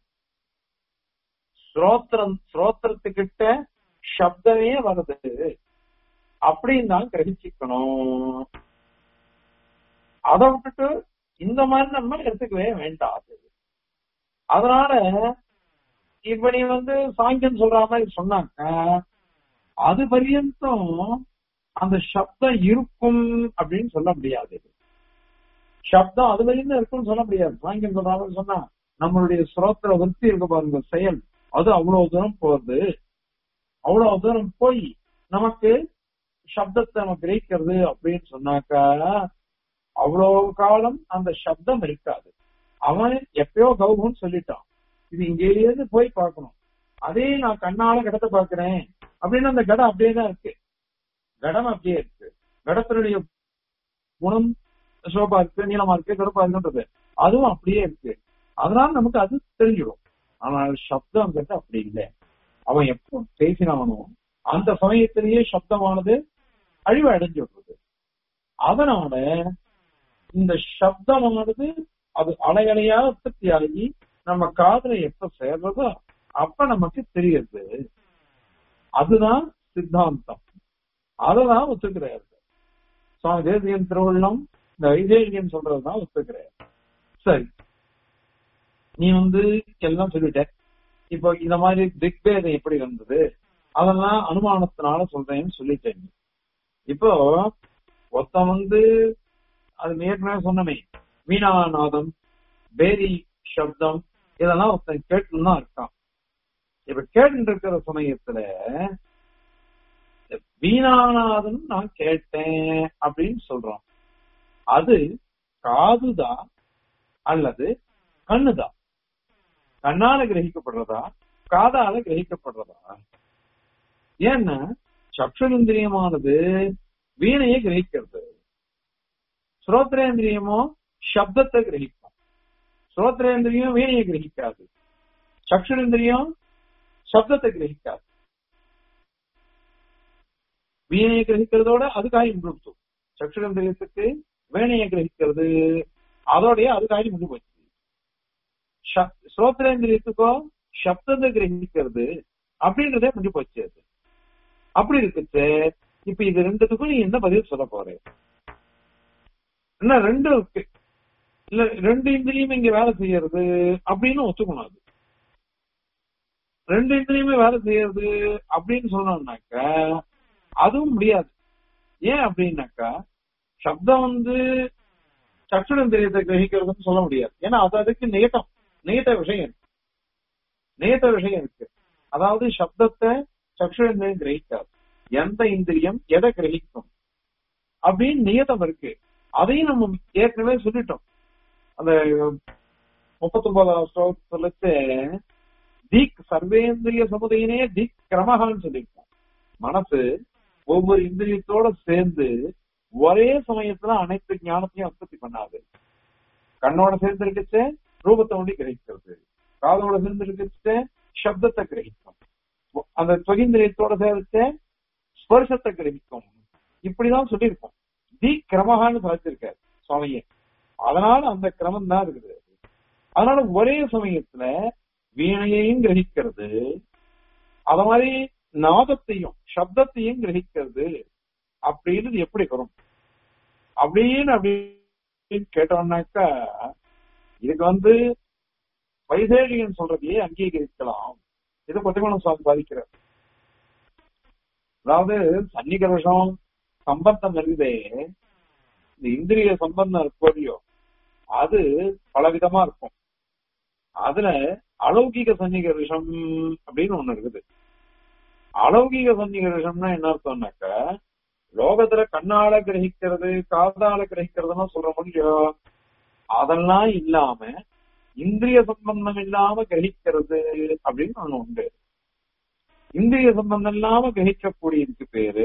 ஸ்ரோத்திரம் ஸ்ரோத்திரத்துக்கிட்ட சப்தமே வருது அப்படின்னு தான் கிரகிச்சுக்கணும் அதை விட்டுட்டு இந்த மாதிரி நம்ம எடுத்துக்கவே வேண்டாது அதனால இப்ப நீ வந்து சாங்கியம் சொல்ற மாதிரி சொன்னாக்க அது பரியந்தம் அந்த சப்தம் இருக்கும் அப்படின்னு சொல்ல முடியாது சப்தம் அது வரையும் இருக்கும்னு சொல்ல முடியாது சாங்கியம் சொல்ற மாதிரி சொன்னா நம்மளுடைய சுரோத்திர விருத்தி இருக்கு பாருங்க செயல் அது அவ்வளவு தூரம் போகுது அவ்வளவு தூரம் போய் நமக்கு சப்தத்தை நம்ம கிரகிக்கிறது அப்படின்னு சொன்னாக்கா அவ்வளவு காலம் அந்த சப்தம் இருக்காது அவன் எப்பயோ கௌபம்னு சொல்லிட்டான் இது இங்கேயிருந்து போய் பார்க்கணும் அதே நான் கண்ணால கடத்தை பார்க்கிறேன் அப்படின்னு அந்த கடம் அப்படியே தான் இருக்கு கடம் அப்படியே இருக்கு கடத்தினுடைய குணம் சோபா இருக்கு நீளமா இருக்கு கருப்பா இருக்குன்றது அதுவும் அப்படியே இருக்கு அதனால நமக்கு அது தெரிஞ்சிடும் ஆனால் சப்தம்ங்கிறது அப்படி இல்லை அவன் எப்போ பேசினானோ அந்த சமயத்திலேயே சப்தமானது அழிவு அடைஞ்சு விடுறது அதனால இந்த சப்தமானது அது அலையலையா உற்பத்தி ஆகி நம்ம காதுல எப்ப சேர்றதோ அப்ப நமக்கு தெரியுது அதுதான் சித்தாந்தம் அததான் ஒத்துக்கிறாரு சுவாமி தேசியன் திருவள்ளம் இந்த வைதேகியன் சொல்றதுதான் ஒத்துக்கிறார் சரி நீ வந்து எல்லாம் சொல்லிட்ட இப்போ இந்த மாதிரி திக்பேதம் எப்படி வந்தது அதெல்லாம் அனுமானத்தினால சொல்றேன்னு சொல்லிட்டேன் இப்போ ஒருத்தன் வந்து அது ஏற்கனவே சொன்னமே வீணாநாதம் பேரி சப்தம் இதெல்லாம் ஒருத்தன் கேட்டுன்னு தான் இருக்கான் இப்ப கேட்டு இருக்கிற சமயத்துல வீணாநாதம் நான் கேட்டேன் அப்படின்னு சொல்றோம் அது காதுதான் அல்லது கண்ணுதான் கண்ணால கிரகிக்கப்படுறதா காதால கிரகிக்கப்படுறதா ஏன்னா சக்ஷுந்திரியமானது வீணையை கிரகிக்கிறது ஸ்ரோத்ரேந்திரியமோ சப்தத்தை கிரகிக்கும் ஸ்ரோத்ரேந்திரியம் வீணையை கிரகிக்காது சக்ஷுரேந்திரியம் சப்தத்தை கிரகிக்காது வீணையை கிரகிக்கிறதோட அது காரியம் முடிச்சு சக்ஷுரேந்திரியத்துக்கு வீணையை கிரகிக்கிறது அதோடய அது காரியம் முடிஞ்சு போச்சு ஸ்ரோத்ரேந்திரியத்துக்கோ சப்தத்தை கிரகிக்கிறது அப்படின்றதே முடிஞ்சு போச்சு அது அப்படி இருக்குச்சு இப்ப இது ரெண்டுத்துக்கும் நீ என்ன பதில் சொல்ல போற என்ன ரெண்டும் இருக்கு இல்ல ரெண்டு இந்திரியும் இங்க வேலை செய்யறது அப்படின்னு ஒத்துக்கணும் அது ரெண்டு இந்திரியுமே வேலை செய்யறது அப்படின்னு சொன்னோம்னாக்க அதுவும் முடியாது ஏன் அப்படின்னாக்கா சப்தம் வந்து சக்ஷுரந்திரியத்தை கிரகிக்கிறதுன்னு சொல்ல முடியாது ஏன்னா அது அதுக்கு நிகட்டம் நிகட்ட விஷயம் இருக்கு நிகட்ட விஷயம் இருக்கு அதாவது சப்தத்தை சக்ஷுரந்திரியம் கிரகிக்காது எந்த இந்திரியம் எதை கிரகிக்கும் அப்படின்னு நியதம் இருக்கு அதையும் நம்ம ஏற்கனவே சொல்லிட்டோம் அந்த முப்பத்தொன்பதாம் ஸ்லோகத்துலத்து திக் சர்வேந்திரிய சமுதையினே திக் கிரமகான்னு சொல்லியிருக்கோம் மனசு ஒவ்வொரு இந்திரியத்தோட சேர்ந்து ஒரே சமயத்துல அனைத்து ஞானத்தையும் உற்பத்தி பண்ணாது கண்ணோட சேர்ந்து இருக்கச்சு ரூபத்தை ஒண்டி கிரகிக்கிறது காதோட சேர்ந்து இருக்கச்சு சப்தத்தை கிரகிக்கும் அந்த தொகிந்திரியத்தோட சேர்த்து ஸ்பர்சத்தை கிரகிக்கும் இப்படிதான் சொல்லியிருக்கோம் தி கிரமகான்னு சாதிச்சிருக்காரு சுவாமியே அதனால அந்த கிரமம் தான் இருக்குது அதனால ஒரே சமயத்துல வீணையையும் கிரகிக்கிறது அத மாதிரி நாதத்தையும் சப்தத்தையும் கிரகிக்கிறது அப்படின்னு எப்படி வரும் அப்படின்னு அப்படின்னு கேட்டோம்னாக்கா இதுக்கு வந்து வைதேகியன் சொல்றதையே அங்கீகரிக்கலாம் இது கொத்தமலம் சுவாமி பாதிக்கிறார் அதாவது சன்னிகர்ஷம் சம்பந்தம் இருக்குதே இந்த இந்திரிய சம்பந்தம் இருக்கோ இல்லையோ அது பலவிதமா இருக்கும் அதுல அலௌகிக சன்னிகரிஷம் அப்படின்னு ஒண்ணு இருக்குது அலௌகிக சன்னிகரிஷம்னா என்ன அர்த்தம்னாக்க லோகத்துல கண்ணால கிரகிக்கிறது காதால கிரகிக்கிறதுன்னு சொல்ற முடியும் அதெல்லாம் இல்லாம இந்திரிய சம்பந்தம் இல்லாம கிரகிக்கிறது அப்படின்னு ஒண்ணு உண்டு இந்திரிய சம்பந்தம் இல்லாம கிரகிக்கக்கூடியதுக்கு பேரு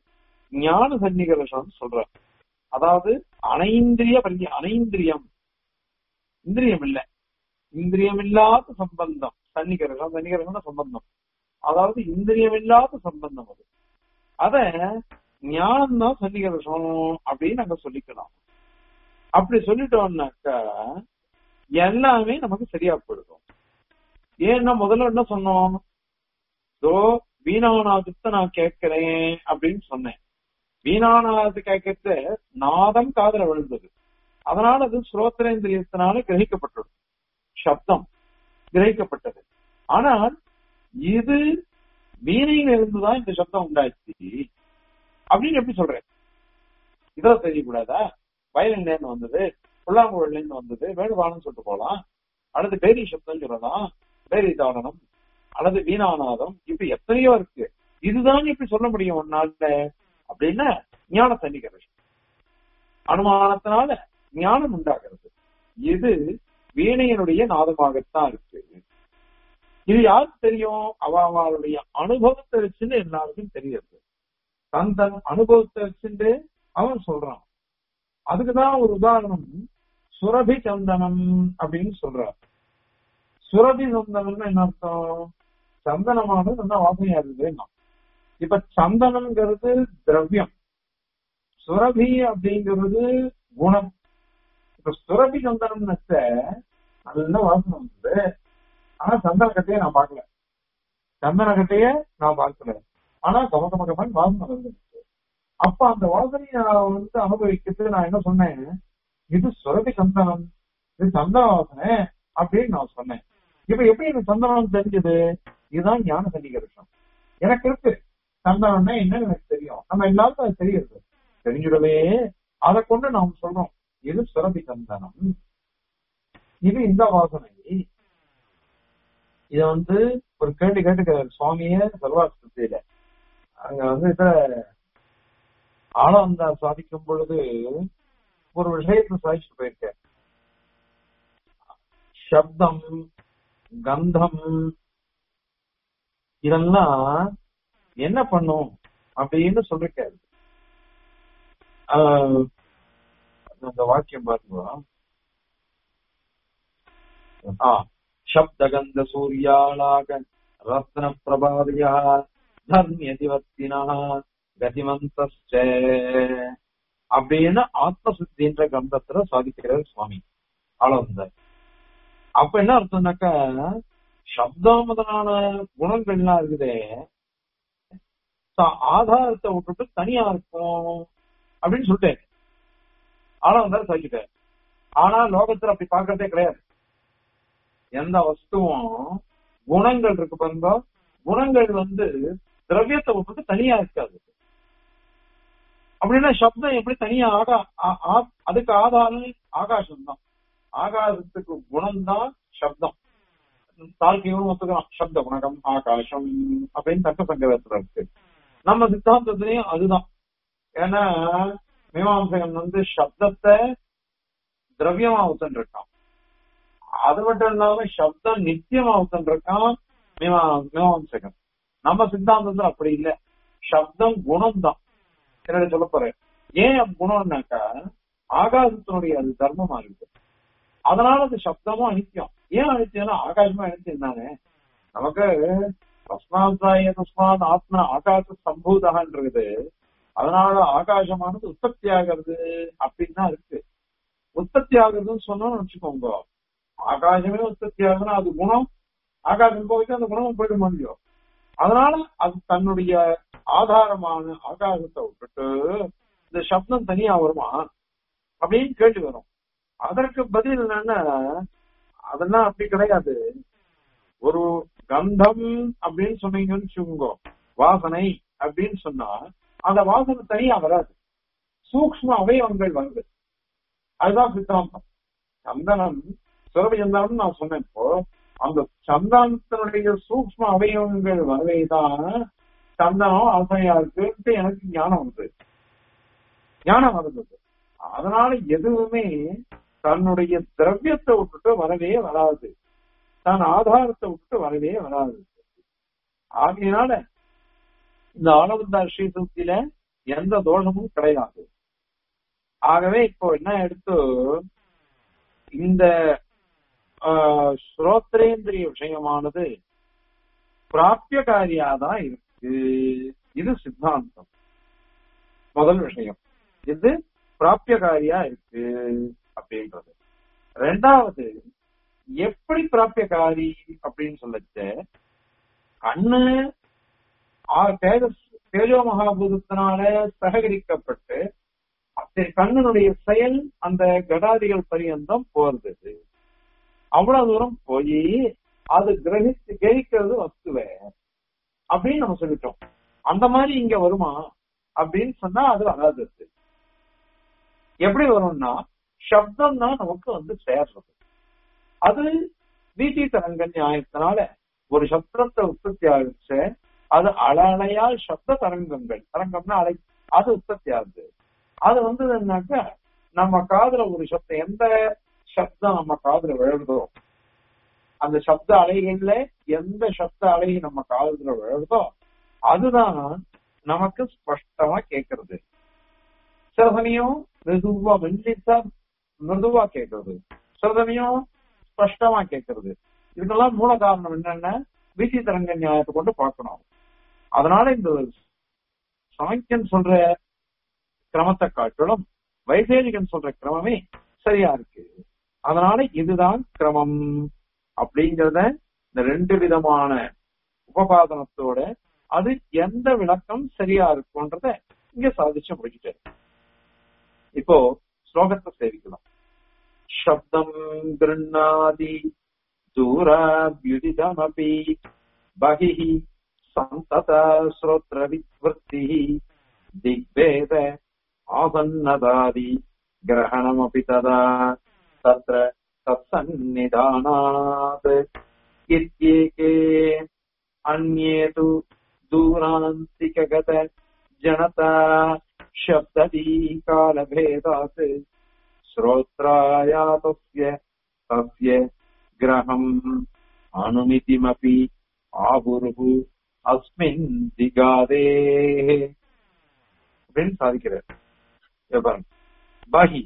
ஞான சன்னிகர்ஷம் சொல்ற அதாவது அனைந்திரிய பள்ளி அனைந்திரியம் இந்திரியம் இல்ல இந்திரியம் இல்லாத சம்பந்தம் சன்னிகரகம் சன்னிகரகம் சம்பந்தம் அதாவது இந்திரியம் இல்லாத சம்பந்தம் அது அத ஞானம் தான் சன்னிகரசம் அப்படின்னு நாங்க சொல்லிக்கலாம் அப்படி சொல்லிட்டோம்னாக்கா எல்லாமே நமக்கு சரியா போயிடும் ஏன்னா முதல்ல என்ன சொன்னோம் இதோ வீணாநாதத்தை நான் கேட்கிறேன் அப்படின்னு சொன்னேன் வீணாநாதத்தை கேட்கறது நாதம் காதல விழுந்தது அதனால அது ஸ்ரோத்திரேந்திரியத்தினால கிரகிக்கப்பட்டது சப்தம் கிரகிக்கப்பட்டது ஆனால் இது வீணையில இருந்துதான் இந்த சப்தம் உண்டாச்சு அப்படின்னு எப்படி சொல்றேன் இதை தெரியக்கூடாதா வயலின்ல இருந்து வந்தது புல்லாங்குழல்ல இருந்து வந்தது வேணுவானு சொல்லிட்டு போலாம் அல்லது பேரி சப்தம் சொல்லலாம் பேரி தாரணம் அல்லது வீணாநாதம் இப்படி எத்தனையோ இருக்கு இதுதான் இப்படி சொல்ல முடியும் ஒன்னால அப்படின்னா ஞான சன்னிகரம் அனுமானத்தினால ஞானம் உண்டாகிறது இது வீணையனுடைய நாதமாகத்தான் இருக்கு இது யாருக்கு தெரியும் அவ அவளுடைய அனுபவத்தை வச்சுன்னு எல்லாருக்கும் தெரியுது தன் தன் அனுபவத்தை வச்சுட்டு அவன் சொல்றான் அதுக்குதான் ஒரு உதாரணம் சுரபி சந்தனம் அப்படின்னு சொல்றார் சுரபி சந்தனம்னு என்ன அர்த்தம் சந்தனமானது நல்லா வாசனையா இருக்குது இப்ப சந்தனம்ங்கிறது திரவியம் சுரபி அப்படிங்கிறது குணம் இப்ப சுரபி சந்தனம் நல்ல வாசனை வந்தது ஆனா சந்தன கட்டையை நான் பார்க்கல சந்தன கட்டைய நான் பார்க்கல ஆனா கம கம கமன் வாசனை வந்துருச்சு அப்ப அந்த வாசனையை நான் வந்து அனுபவிக்கிறது நான் என்ன சொன்னேன் இது சுரபி சந்தனம் இது சந்தன வாசனை அப்படின்னு நான் சொன்னேன் இப்ப எப்படி எனக்கு சந்தனம் தெரிஞ்சது இதுதான் ஞான சன்னிகரிஷம் எனக்கு இருக்கு சந்தனம்னா என்னன்னு எனக்கு தெரியும் நம்ம எல்லாருக்கும் அது தெரியுது தெரிஞ்சிடவே அதை கொண்டு நாம் சொல்றோம் இது சுரபி சந்தனம் இது இந்த வாசனை இத வந்து ஒரு கேள்வி கேட்டுக்கிறார் சுவாமிய சர்வாஸ்தியில அங்க வந்து இத ஆளவந்தார் சாதிக்கும் பொழுது ஒரு விஷயத்தை சாதிச்சுட்டு போயிருக்க சப்தம் கந்தம் இதெல்லாம் என்ன பண்ணும் அப்படின்னு சொல்லிருக்காரு அந்த வாக்கியம் பாருங்க ஆ शब्दगन्ध सूर्यालाक रत्न प्रभावय தர்மியதிவத்தினா கதிமந்தஸ்ச அப்படின்னு ஆத்மசுத்தின்ற கந்தத்துல சாதிக்கிறார் சுவாமி ஆளவந்தார் அப்ப என்ன அர்த்தம்னாக்கா சப்தம் முதலான குணங்கள்லாம் இருக்குதே ஆதாரத்தை விட்டுட்டு தனியா இருக்கும் அப்படின்னு சொல்லிட்டேன் ஆளவந்தார் சாதிக்கிட்டார் ஆனா லோகத்துல அப்படி பாக்குறதே கிடையாது எந்த வஸ்துவும் குணங்கள் இருக்கு பாருங்க குணங்கள் வந்து திரவியத்தை விட்டுட்டு தனியா இருக்காது அப்படின்னா சப்தம் எப்படி தனியா ஆகா அதுக்கு ஆதாரம் ஆகாசம் தான் ஆகாசத்துக்கு குணம் தான் சப்தம் தாழ்க்கையும் ஒத்துக்கலாம் சப்த குணகம் ஆகாசம் அப்படின்னு தக்க சங்கரத்துல இருக்கு நம்ம சித்தாந்தத்திலையும் அதுதான் ஏன்னா மீமாம்சகன் வந்து சப்தத்தை திரவியமா ஒத்துருக்கான் அது மட்டும் இல்லாம சப்தம் நித்தியமா ஒத்துருக்கான் மீமாம்சகன் நம்ம சித்தாந்தத்துல அப்படி இல்ல சப்தம் குணம் தான் என்னோட சொல்ல போறேன் ஏன் குணம்னாக்கா ஆகாசத்தினுடைய அது தர்மமா இருக்கு அதனால அது சப்தமும் அனித்தியம் ஏன் அனித்தியம்னா ஆகாசமா அனித்தியம் தானே நமக்கு தஸ்மாந்தாய தஸ்மாத் ஆத்மா ஆகாச சம்பூதகன்றது அதனால ஆகாசமானது உற்பத்தி ஆகிறது அப்படின்னு தான் இருக்கு உற்பத்தி ஆகுறதுன்னு சொன்னோம்னு வச்சுக்கோங்க ஆகாசமே உற்பத்தி ஆகுதுன்னா அது குணம் ஆகாசம் போயிட்டு அந்த குணமும் போயிட முடியும் அதனால அது தன்னுடைய ஆதாரமான ஆகாசத்தை விட்டுட்டு இந்த சப்தம் தனியா வருமா அப்படின்னு கேள்வி வரும் அதற்கு பதில் என்னன்னா அதெல்லாம் அப்படி கிடையாது ஒரு கந்தம் அப்படின்னு சொன்னீங்கன்னு வச்சுக்கோங்க வாசனை அப்படின்னு சொன்னா அந்த வாசனை தனியா வராது சூக்ஷ்ம அவயவங்கள் வருது அதுதான் சித்தாந்தம் சந்தனம் சுரபி சந்தனம் நான் சொன்னேன் இப்போ அந்த சந்தானத்தினுடைய சூக்ஷ்ம அவயவங்கள் வரவேதான் சந்தனம் ஆசையா இருக்குன்ட்டு எனக்கு ஞானம் வந்து ஞானம் வந்தது அதனால எதுவுமே தன்னுடைய திரவியத்தை விட்டுட்டு வரவே வராது தன் ஆதாரத்தை விட்டு வரவே வராது ஆகையினால இந்த ஆனந்த ஸ்ரீசுத்தில எந்த தோஷமும் கிடையாது ஆகவே இப்போ என்ன எடுத்து இந்த ஸ்ரோத்ரேந்திரிய விஷயமானது பிராப்தியகாரியா தான் இருக்கு இது சித்தாந்தம் முதல் விஷயம் இது பிராப்தியகாரியா இருக்கு அப்படின்றது ரெண்டாவது எப்படி பிராப்தியகாரி அப்படின்னு சொல்லச்சு கண்ணு தேஜோ மகாபூதத்தினால சககரிக்கப்பட்டு கண்ணனுடைய செயல் அந்த கடாதிகள் பரியந்தம் போறது அவ்வளவு தூரம் போய் அது கிரகித்து கிரகிக்கிறது வஸ்துவே அப்படின்னு நம்ம சொல்லிட்டோம் அந்த மாதிரி இங்க வருமா அப்படின்னு சொன்னா அது வராது எப்படி வரும்னா சப்தம் தான் நமக்கு வந்து சேர்றது அது வீட்டி தரங்க நியாயத்தினால ஒரு சப்தத்தை உற்பத்தி ஆகிச்சு அது அலையால் சப்த தரங்கங்கள் தரங்கம்னா அலை அது உற்பத்தி ஆகுது அது வந்து என்னன்னாக்க நம்ம காதுல ஒரு சப்தம் எந்த சப்தம் நம்ம காதுல விழுதோ அந்த சப்த அலைகள்ல எந்த சப்த அலை நம்ம காதுல விழுதோ அதுதான் நமக்கு ஸ்பஷ்டமா கேட்கறது சில சமயம் மிருதுவா மெல்லிசா மிருதுவா கேட்கறது சில சமயம் ஸ்பஷ்டமா கேட்கறது இதுக்கெல்லாம் மூல காரணம் என்னன்னா வீசி தரங்க நியாயத்தை கொண்டு பார்க்கணும் அதனால இந்த சாங்கியன் சொல்ற கிரமத்தை காட்டிலும் வைசேரிகன் சொல்ற கிரமமே சரியா இருக்கு அதனால இதுதான் கிரமம் அப்படிங்கறத இந்த ரெண்டு விதமான உபபாதனத்தோட அது எந்த விளக்கம் சரியா இருக்கும்ன்றத இங்க சாதிச்சு முடிச்சுட்டு இப்போ ஸ்லோகத்தை சேவிக்கலாம் சப்தம் கிருண்ணாதி தூராபியுதிதமபி பகிஹி சந்தத ஸ்ரோத்ர வித்வர்த்தி திக்வேத ஆசன்னதாதி கிரகணமபி ததா தத்ர तत्सन्निधानात् इत्येके अन्ये तु दूरान्तिकगत जनता शब्ददीकालभेदात् श्रोत्रायातस्य तस्य ग्रहम् अनुमितिमपि ஆகுருகு அஸ்மின் திகாதேः அப்படின்னு சாதிக்கிறார் பாருங்க பஹி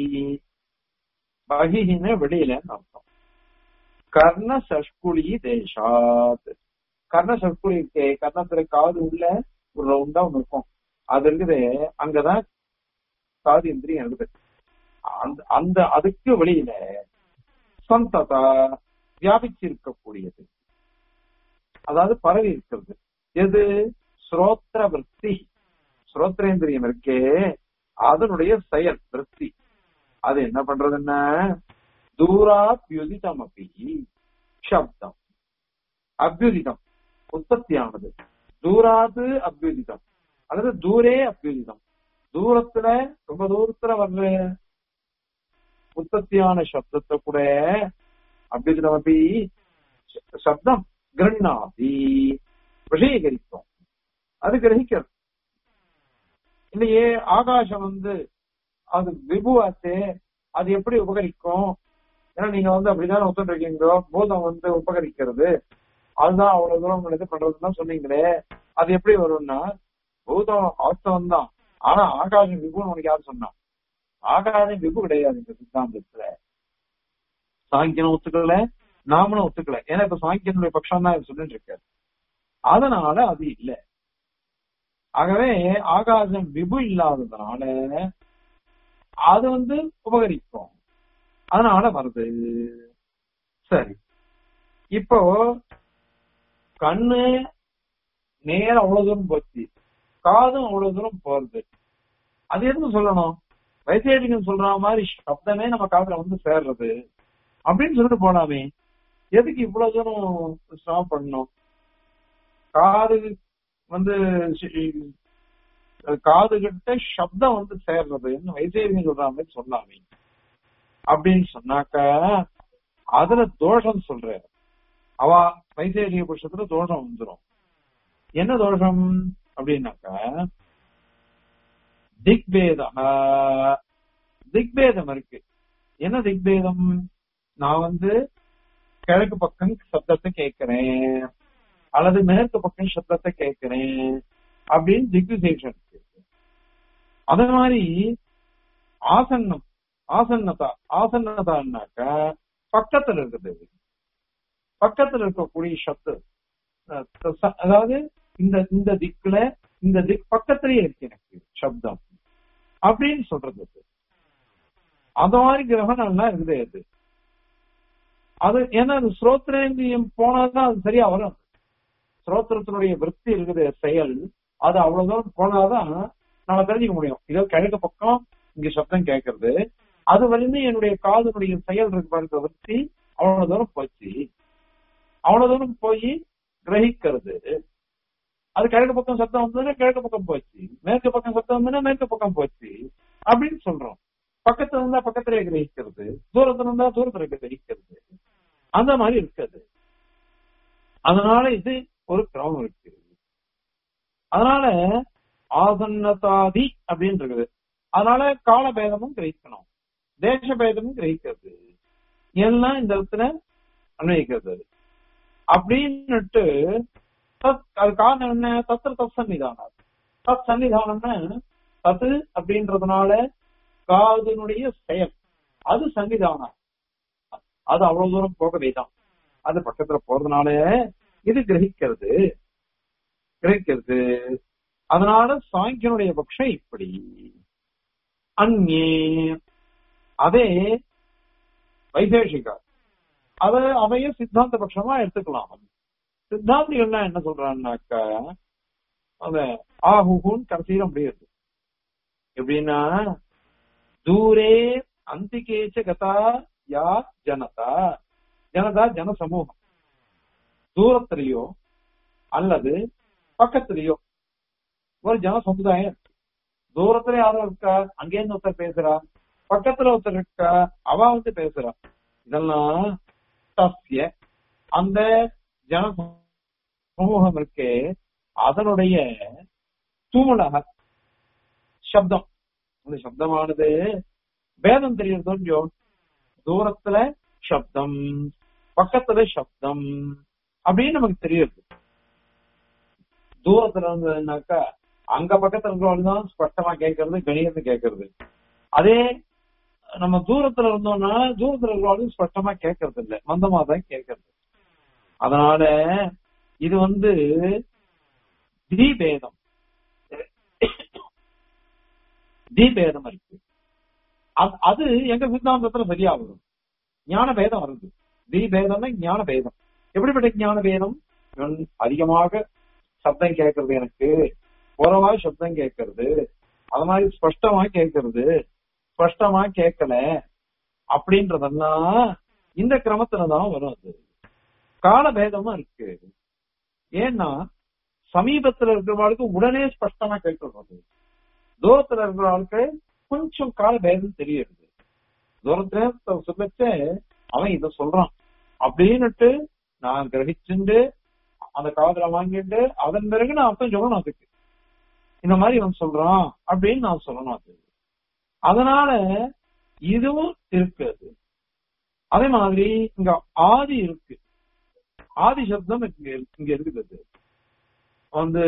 பகின்னு வெளியில அர்த்தம் கர்ண சஷ்குலி தேசாத் கர்ண சஷ்குலி இருக்கே கர்ணத்துல காது உள்ள ஒரு ரவுண்டா ஒண்ணு இருக்கும் அது இருக்குது அங்கதான் காது இந்திரியம் இருக்குது அந்த அந்த அதுக்கு வெளியில சொந்ததா வியாபிச்சிருக்கக்கூடியது அதாவது பரவி இருக்கிறது எது ஸ்ரோத்ர விற்பி ஸ்ரோத்ரேந்திரியம் இருக்கே அதனுடைய செயல் விற்பி அது என்ன பண்றதுன்னா தூராபியுதிதம் அப்படி சப்தம் அபியுதிதம் உற்பத்தியானது தூராது அபியுதிதம் அல்லது தூரே அபியுதிதம் தூரத்துல ரொம்ப தூரத்துல வர்ற உற்பத்தியான சப்தத்தை கூட அபியுதிதம் அப்படி சப்தம் கிரண்ணாதி விஷயகரிக்கும் அது கிரகிக்கிறது இல்லையே ஆகாசம் வந்து அது விபுவாச்சு அது எப்படி உபகரிக்கும் ஏன்னா நீங்க வந்து அப்படிதான் ஒத்துட்டு இருக்கீங்களோ பூதம் வந்து உபகரிக்கிறது அதுதான் அவ்வளவு தூரம் இது பண்றதுன்னு சொன்னீங்களே அது எப்படி வரும்னா பூதம் வாஸ்தவம் தான் ஆனா ஆகாசம் விபுன்னு உனக்கு யாரு சொன்னா ஆகாசம் விபு கிடையாது இந்த சித்தாந்தத்துல சாங்கியனும் ஒத்துக்கல நாமளும் ஒத்துக்கல ஏன்னா இப்ப சாங்கியனுடைய பட்சம் தான் சொல்லிட்டு இருக்காரு அதனால அது இல்லை ஆகவே ஆகாசம் விபு இல்லாததுனால அது வந்து உபகரிக்கும் அதனால வருது சரி இப்போ கண்ணு நேரம் அவ்வளவு தூரம் போச்சு காதும் அவ்வளவு தூரம் போறது அது எதுக்கு சொல்லணும் வைசேடிகன் சொல்ற மாதிரி சப்தமே நம்ம காதுல வந்து சேர்றது அப்படின்னு சொல்லிட்டு போனாமே எதுக்கு இவ்வளவு தூரம் ஸ்டாப் பண்ணணும் காது வந்து காது கிட்ட சப்தம் வந்து சேர்றதுன்னு வைசேரிங்க சொல்ற மாதிரி சொல்லாமே அப்படின்னு சொன்னாக்க அதுல தோஷம் சொல்ற அவ வைசேரிய பட்சத்துல தோஷம் வந்துடும் என்ன தோஷம் அப்படின்னாக்கா திக்பேதம் திக்பேதம் இருக்கு என்ன திக்பேதம் நான் வந்து கிழக்கு பக்கம் சப்தத்தை கேட்கிறேன் அல்லது மேற்கு பக்கம் சப்தத்தை கேட்கிறேன் அப்படின்னு திக்விசேஷன் இருக்கு அதே மாதிரி ஆசன்னம் ஆசன்னதா ஆசன்னதான்னாக்க பக்கத்துல இருக்குது பக்கத்துல இருக்கக்கூடிய சத்து அதாவது இந்த இந்த திக்குல இந்த திக் பக்கத்திலேயே இருக்கு எனக்கு சப்தம் அப்படின்னு சொல்றது அந்த மாதிரி கிரகணம்லாம் இருக்குது அது அது ஏன்னா அது ஸ்ரோத்ரேந்திரியம் போனாதான் அது சரியா வரும் ஸ்ரோத்திரத்தினுடைய விற்பி இருக்குது செயல் அது அவ்வளவு தூரம் போனாதான் நம்ம தெரிஞ்சுக்க முடியும் இதோ கிழக்கு பக்கம் இங்க சப்தம் கேட்கறது அது வரைந்து என்னுடைய காதனுடைய செயல் இருக்கு பாருங்க விற்பி அவ்வளவு தூரம் போச்சு அவ்வளவு தூரம் போய் கிரகிக்கிறது அது கிழக்கு பக்கம் சத்தம் வந்ததுன்னா கிழக்கு பக்கம் போச்சு மேற்கு பக்கம் சத்தம் வந்ததுன்னா மேற்கு பக்கம் போச்சு அப்படின்னு சொல்றோம் பக்கத்துல இருந்தா பக்கத்திலே கிரகிக்கிறது தூரத்துல இருந்தா தூரத்துல கிரகிக்கிறது அந்த மாதிரி இருக்காது அதனால இது ஒரு கிரமம் இருக்கு அதனால ஆசன்னதாதி அப்படின்னு இருக்குது அதனால கால பேதமும் கிரகிக்கணும் தேச பேதமும் கிரகிக்கிறது எல்லாம் இந்த இடத்துல அன்வயிக்கிறது அப்படின்னுட்டு அது காரணம் என்ன தத்திர தத் சன்னிதானம் தத் சன்னிதானம்னா தத்து அப்படின்றதுனால காதனுடைய செயல் அது சன்னிதானம் அது அவ்வளவு தூரம் போகவே தான் அது பக்கத்துல போறதுனால இது கிரகிக்கிறது கிரகிக்கிறது அதனால சாங்கியனுடைய பட்சம் இப்படி அந்நே அதே வைசேஷிகா அத அவைய சித்தாந்த பட்சமா எடுத்துக்கலாம் சித்தாந்திகள்லாம் என்ன சொல்றான்னாக்கா அத ஆஹுகுன்னு கடைசியில முடியாது எப்படின்னா தூரே அந்திகேச்ச கதா யா ஜனதா ஜனதா ஜன சமூகம் தூரத்திலேயோ அல்லது பக்கத்திலேயோ ஒரு ஜன சமுதாயம் இருக்கு தூரத்துல யாரும் இருக்கா அங்கேருந்து ஒருத்தர் பேசுறா பக்கத்துல ஒருத்தர் இருக்கா அவ வந்து பேசுறா இதெல்லாம் தஸ்ய அந்த ஜன சமூகம் இருக்கே அதனுடைய தூமலக சப்தம் அந்த சப்தமானது வேதம் தெரியுது கொஞ்சம் தூரத்துல சப்தம் பக்கத்துல சப்தம் அப்படின்னு நமக்கு தெரியுது தூரத்துல இருந்ததுனாக்கா அங்க பக்கத்துல இருக்கிறவங்க தான் ஸ்பஷ்டமா கேட்கறது கணியத்தை கேட்கறது அதே நம்ம தூரத்துல இருந்தோம்னா தூரத்துல இருக்கிறவங்க ஸ்பஷ்டமா கேட்கறது இல்ல மந்தமா தான் கேட்கறது அதனால இது வந்து தீபேதம் தீபேதம் இருக்கு அது எங்க சித்தாந்தத்துல சரியா வரும் ஞான பேதம் வருது தீபேதம்னா ஞான பேதம் எப்படிப்பட்ட ஞான பேதம் அதிகமாக சப்தம் கேட்கறது எனக்கு குறவா சப்தம் கேட்கறது அது மாதிரி ஸ்பஷ்டமா கேட்கறது ஸ்பஷ்டமா கேட்கல அப்படின்றதெல்லாம் இந்த கிரமத்துலதான் வரும் அது கால பேதமா இருக்கு ஏன்னா சமீபத்துல இருக்கிறவங்களுக்கு உடனே ஸ்பஷ்டமா கேட்கறது தூரத்துல இருக்கிறவங்களுக்கு கொஞ்சம் கால பேதம் தெரியுது தூரத்துல சொல்லச்ச அவன் இத சொல்றான் அப்படின்னுட்டு நான் கிரகிச்சுண்டு அந்த காதல வாங்கிட்டு அதன் பிறகு நான் அர்த்தம் சொல்லணும் அதுக்கு இந்த மாதிரி அவன் சொல்றான் அப்படின்னு நான் சொல்லணும் அது அதனால இதுவும் இருக்கு அது அதே மாதிரி இங்க ஆதி இருக்கு ஆதி சப்தம் இங்க இங்க இருக்குது வந்து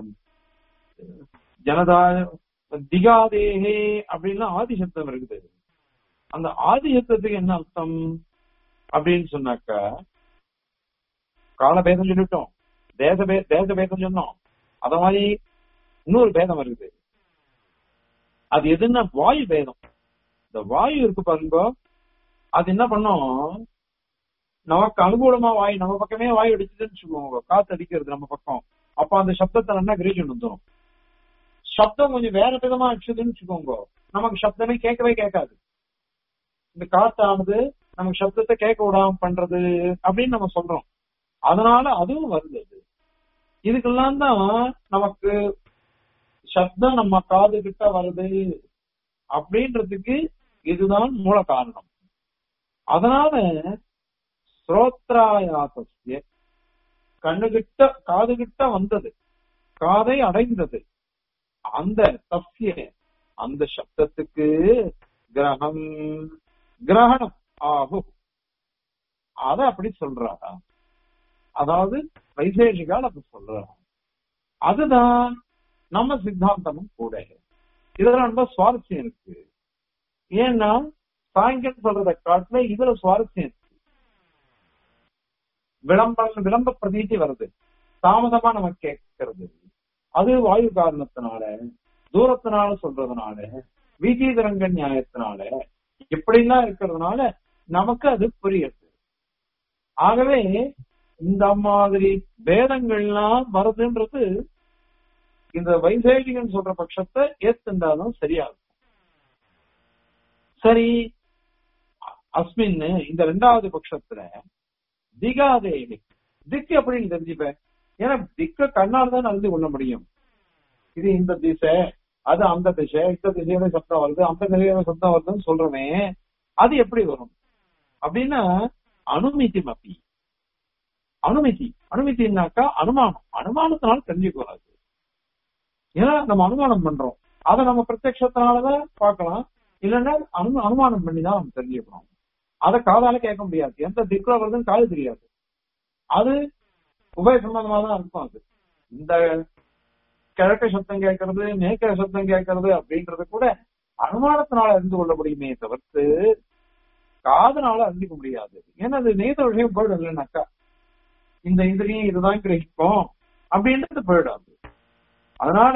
ஜனதா திகாதேகே அப்படின்னா ஆதி சப்தம் இருக்குது அந்த ஆதி சப்தத்துக்கு என்ன அர்த்தம் அப்படின்னு சொன்னாக்கா காலபேதம் சொல்லிட்டோம் தேச பே தேச பேதம் சொன்னோம் அத மாதிரி இன்னொரு பேதம் இருக்குது அது எதுன்னா வாயு பேதம் இந்த வாயு இருக்கு பாருங்க அது என்ன பண்ணும் நமக்கு அனுகூலமா வாயு நம்ம பக்கமே வாயு அடிச்சுதுன்னு சொல்லுவாங்க காத்து அடிக்கிறது நம்ம பக்கம் அப்ப அந்த சப்தத்தை நல்லா கிரீஜன் வந்துடும் சப்தம் கொஞ்சம் வேற விதமா அடிச்சதுன்னு வச்சுக்கோங்க நமக்கு சப்தமே கேட்கவே கேட்காது இந்த காத்தானது நமக்கு சப்தத்தை கேட்க விடாம பண்றது அப்படின்னு நம்ம சொல்றோம் அதனால அதுவும் வருது அது இதுக்கெல்லாம் தான் நமக்கு சப்தம் நம்ம காது கிட்ட வருது அப்படின்றதுக்கு இதுதான் மூல காரணம் அதனால ஸ்ரோத்ராயாசஸ்ய கண்ணுகிட்ட காது கிட்ட வந்தது காதை அடைந்தது அந்த தஸ்ய அந்த சப்தத்துக்கு கிரகம் கிரகணம் ஆகும் அத அப்படி சொல்றாரா அதாவது வைசேஷிகால் அப்படி சொல்றாங்க அதுதான் நம்ம சித்தாந்தமும் கூட இதுல ரொம்ப சுவாரஸ்யம் இருக்கு ஏன்னா சாயங்கல் சொல்றதை காட்டுல இதுல சுவாரஸ்யம் இருக்கு விளம்பரம் விளம்ப பிரதீதி வருது தாமதமா நம்ம கேட்கறது அது வாயு காரணத்தினால தூரத்தினால சொல்றதுனால விஜீதரங்க நியாயத்தினால இப்படிலாம் இருக்கிறதுனால நமக்கு அது புரியுது ஆகவே இந்த மாதிரி வேதங்கள்லாம் வருதுன்றது இந்த வைசேகிகன் சொல்ற பட்சத்தை ஏத்துண்டாலும் சரியா இருக்கும் சரி அஸ்மின் இந்த ரெண்டாவது பட்சத்துல திகாதேவி திக்கு அப்படின்னு தெரிஞ்சுப்பேன் ஏன்னா திக்க கண்ணால் தான் அறிந்து கொள்ள முடியும் இது இந்த திசை அது அந்த திசை இந்த திசையில சப்தம் வருது அந்த திசையில சப்தம் வருதுன்னு சொல்றமே அது எப்படி வரும் அப்படின்னா அனுமிதி மப்பி அனுமதி அனுமதினாக்கா அனுமானம் அனுமானத்தினால தெரிஞ்சுக்கூடாது ஏன்னா நம்ம அனுமானம் பண்றோம் அதை நம்ம பிரத்யட்சத்தினாலதான் பார்க்கலாம் இல்லைன்னா அனு அனுமானம் பண்ணி தான் நம்ம தெரிஞ்சுக்கணும் அதை காதால கேட்க முடியாது எந்த திக்குல வருதுன்னு காது தெரியாது அது உபய சம்பந்தமா தான் இருக்கும் அது இந்த கிழக்க சத்தம் கேட்கறது மேற்க சத்தம் கேட்கறது அப்படின்றது கூட அனுமானத்தினால அறிந்து கொள்ள முடியுமே தவிர்த்து காதனால அறிஞ்சிக்க முடியாது ஏன்னா அது நேத விஷயம் போயிடும் இல்லைன்னாக்கா இந்த இந்திரியம் இதுதான் கிரகிக்கும் அப்படின்றது போயிடாது அதனால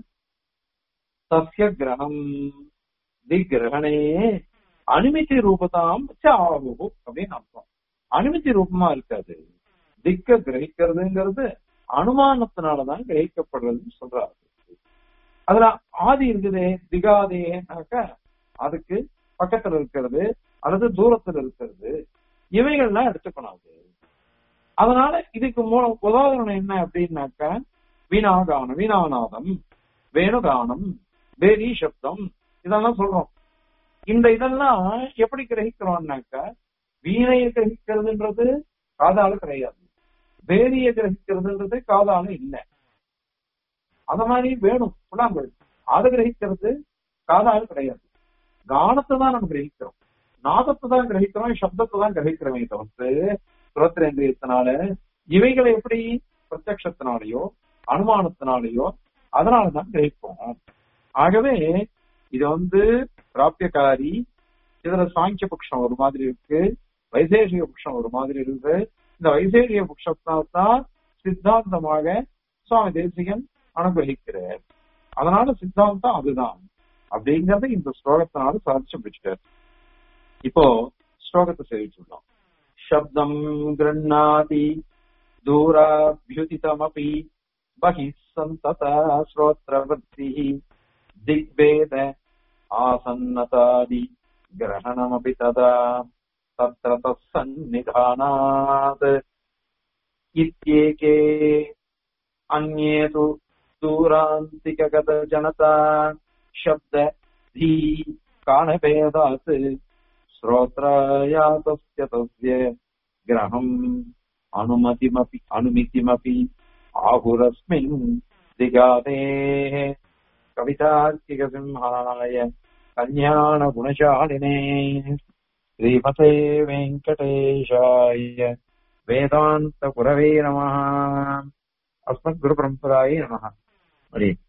சசிய கிரகம் திகிரகணே அனுமதி ரூபதாம் ஆகு அப்படின்னு அர்த்தம் அனுமதி ரூபமா இருக்காது திக்க கிரகிக்கிறதுங்கிறது அனுமானத்தினாலதான் கிரகிக்கப்படுறதுன்னு சொல்றாரு அதுல ஆதி இருக்குதே திகாதேனாக்க அதுக்கு பக்கத்துல இருக்கிறது அல்லது தூரத்துல இருக்கிறது இவைகள்லாம் எடுத்துக்கணும் அது அதனால இதுக்கு மூலம் உதாரணம் என்ன அப்படின்னாக்க வீணாகானம் வீணாநாதம் வேணுகானம் வேரி சப்தம் இதெல்லாம் சொல்றோம் இந்த இதெல்லாம் எப்படி கிரகிக்கிறோம்னாக்க வீணையை கிரகிக்கிறதுன்றது காதால கிடையாது வேரியை கிரகிக்கிறதுன்றது காதால இல்லை அத மாதிரி வேணும் புலாங்கல் அதை கிரகிக்கிறது காதால கிடையாது கானத்தை தான் நம்ம கிரகிக்கிறோம் நாதத்தை தான் கிரகிக்கிறோம் சப்தத்தை தான் கிரகிக்கிறோமே தவிர்த்து சுரத்திரேந்திரியத்தினால இவைகளை எப்படி பிரத்யத்தினாலேயோ அனுமானத்தினாலேயோ அதனாலதான் கிரகிப்போம் ஆகவே இது வந்து பிராபியகாரி இதுல சாங்கிய பட்சம் ஒரு மாதிரி இருக்கு வைசேஷிக பட்சம் ஒரு மாதிரி இருக்கு இந்த வைசேஷிக பட்சத்தான் சித்தாந்தமாக சுவாமி தேசிகன் அனுகிரகிக்கிறார் அதனால சித்தாந்தம் அதுதான் அப்படிங்கறத இந்த ஸ்லோகத்தினால சாதிச்சு பிடிச்சிட்டார் இப்போ ஸ்லோகத்தை சேவிச்சுள்ளோம் சப்தம் கிருண்ணாதி தூராபியுதிதமபி बहिः सन्तता श्रोत्रवृत्तिः दिग्भेद आसन्नतादि ग्रहणमपि तदा तत्र तत्सन्निधानात् इत्येके अन्ये तु दूरान्तिकगतजनता शब्द धी काणभेदात् श्रोत्रायातस्य तस्य ग्रहम् अनुमतिमपि अनुमितिमपि आहुरस्मिन् दिगादेः कवितार्किकसिंहाय कल्याणगुणशालिने श्रीमते वेङ्कटेशाय वेदान्तगुरवे नमः अस्मद्गुरुपरम्परायै नमः हरि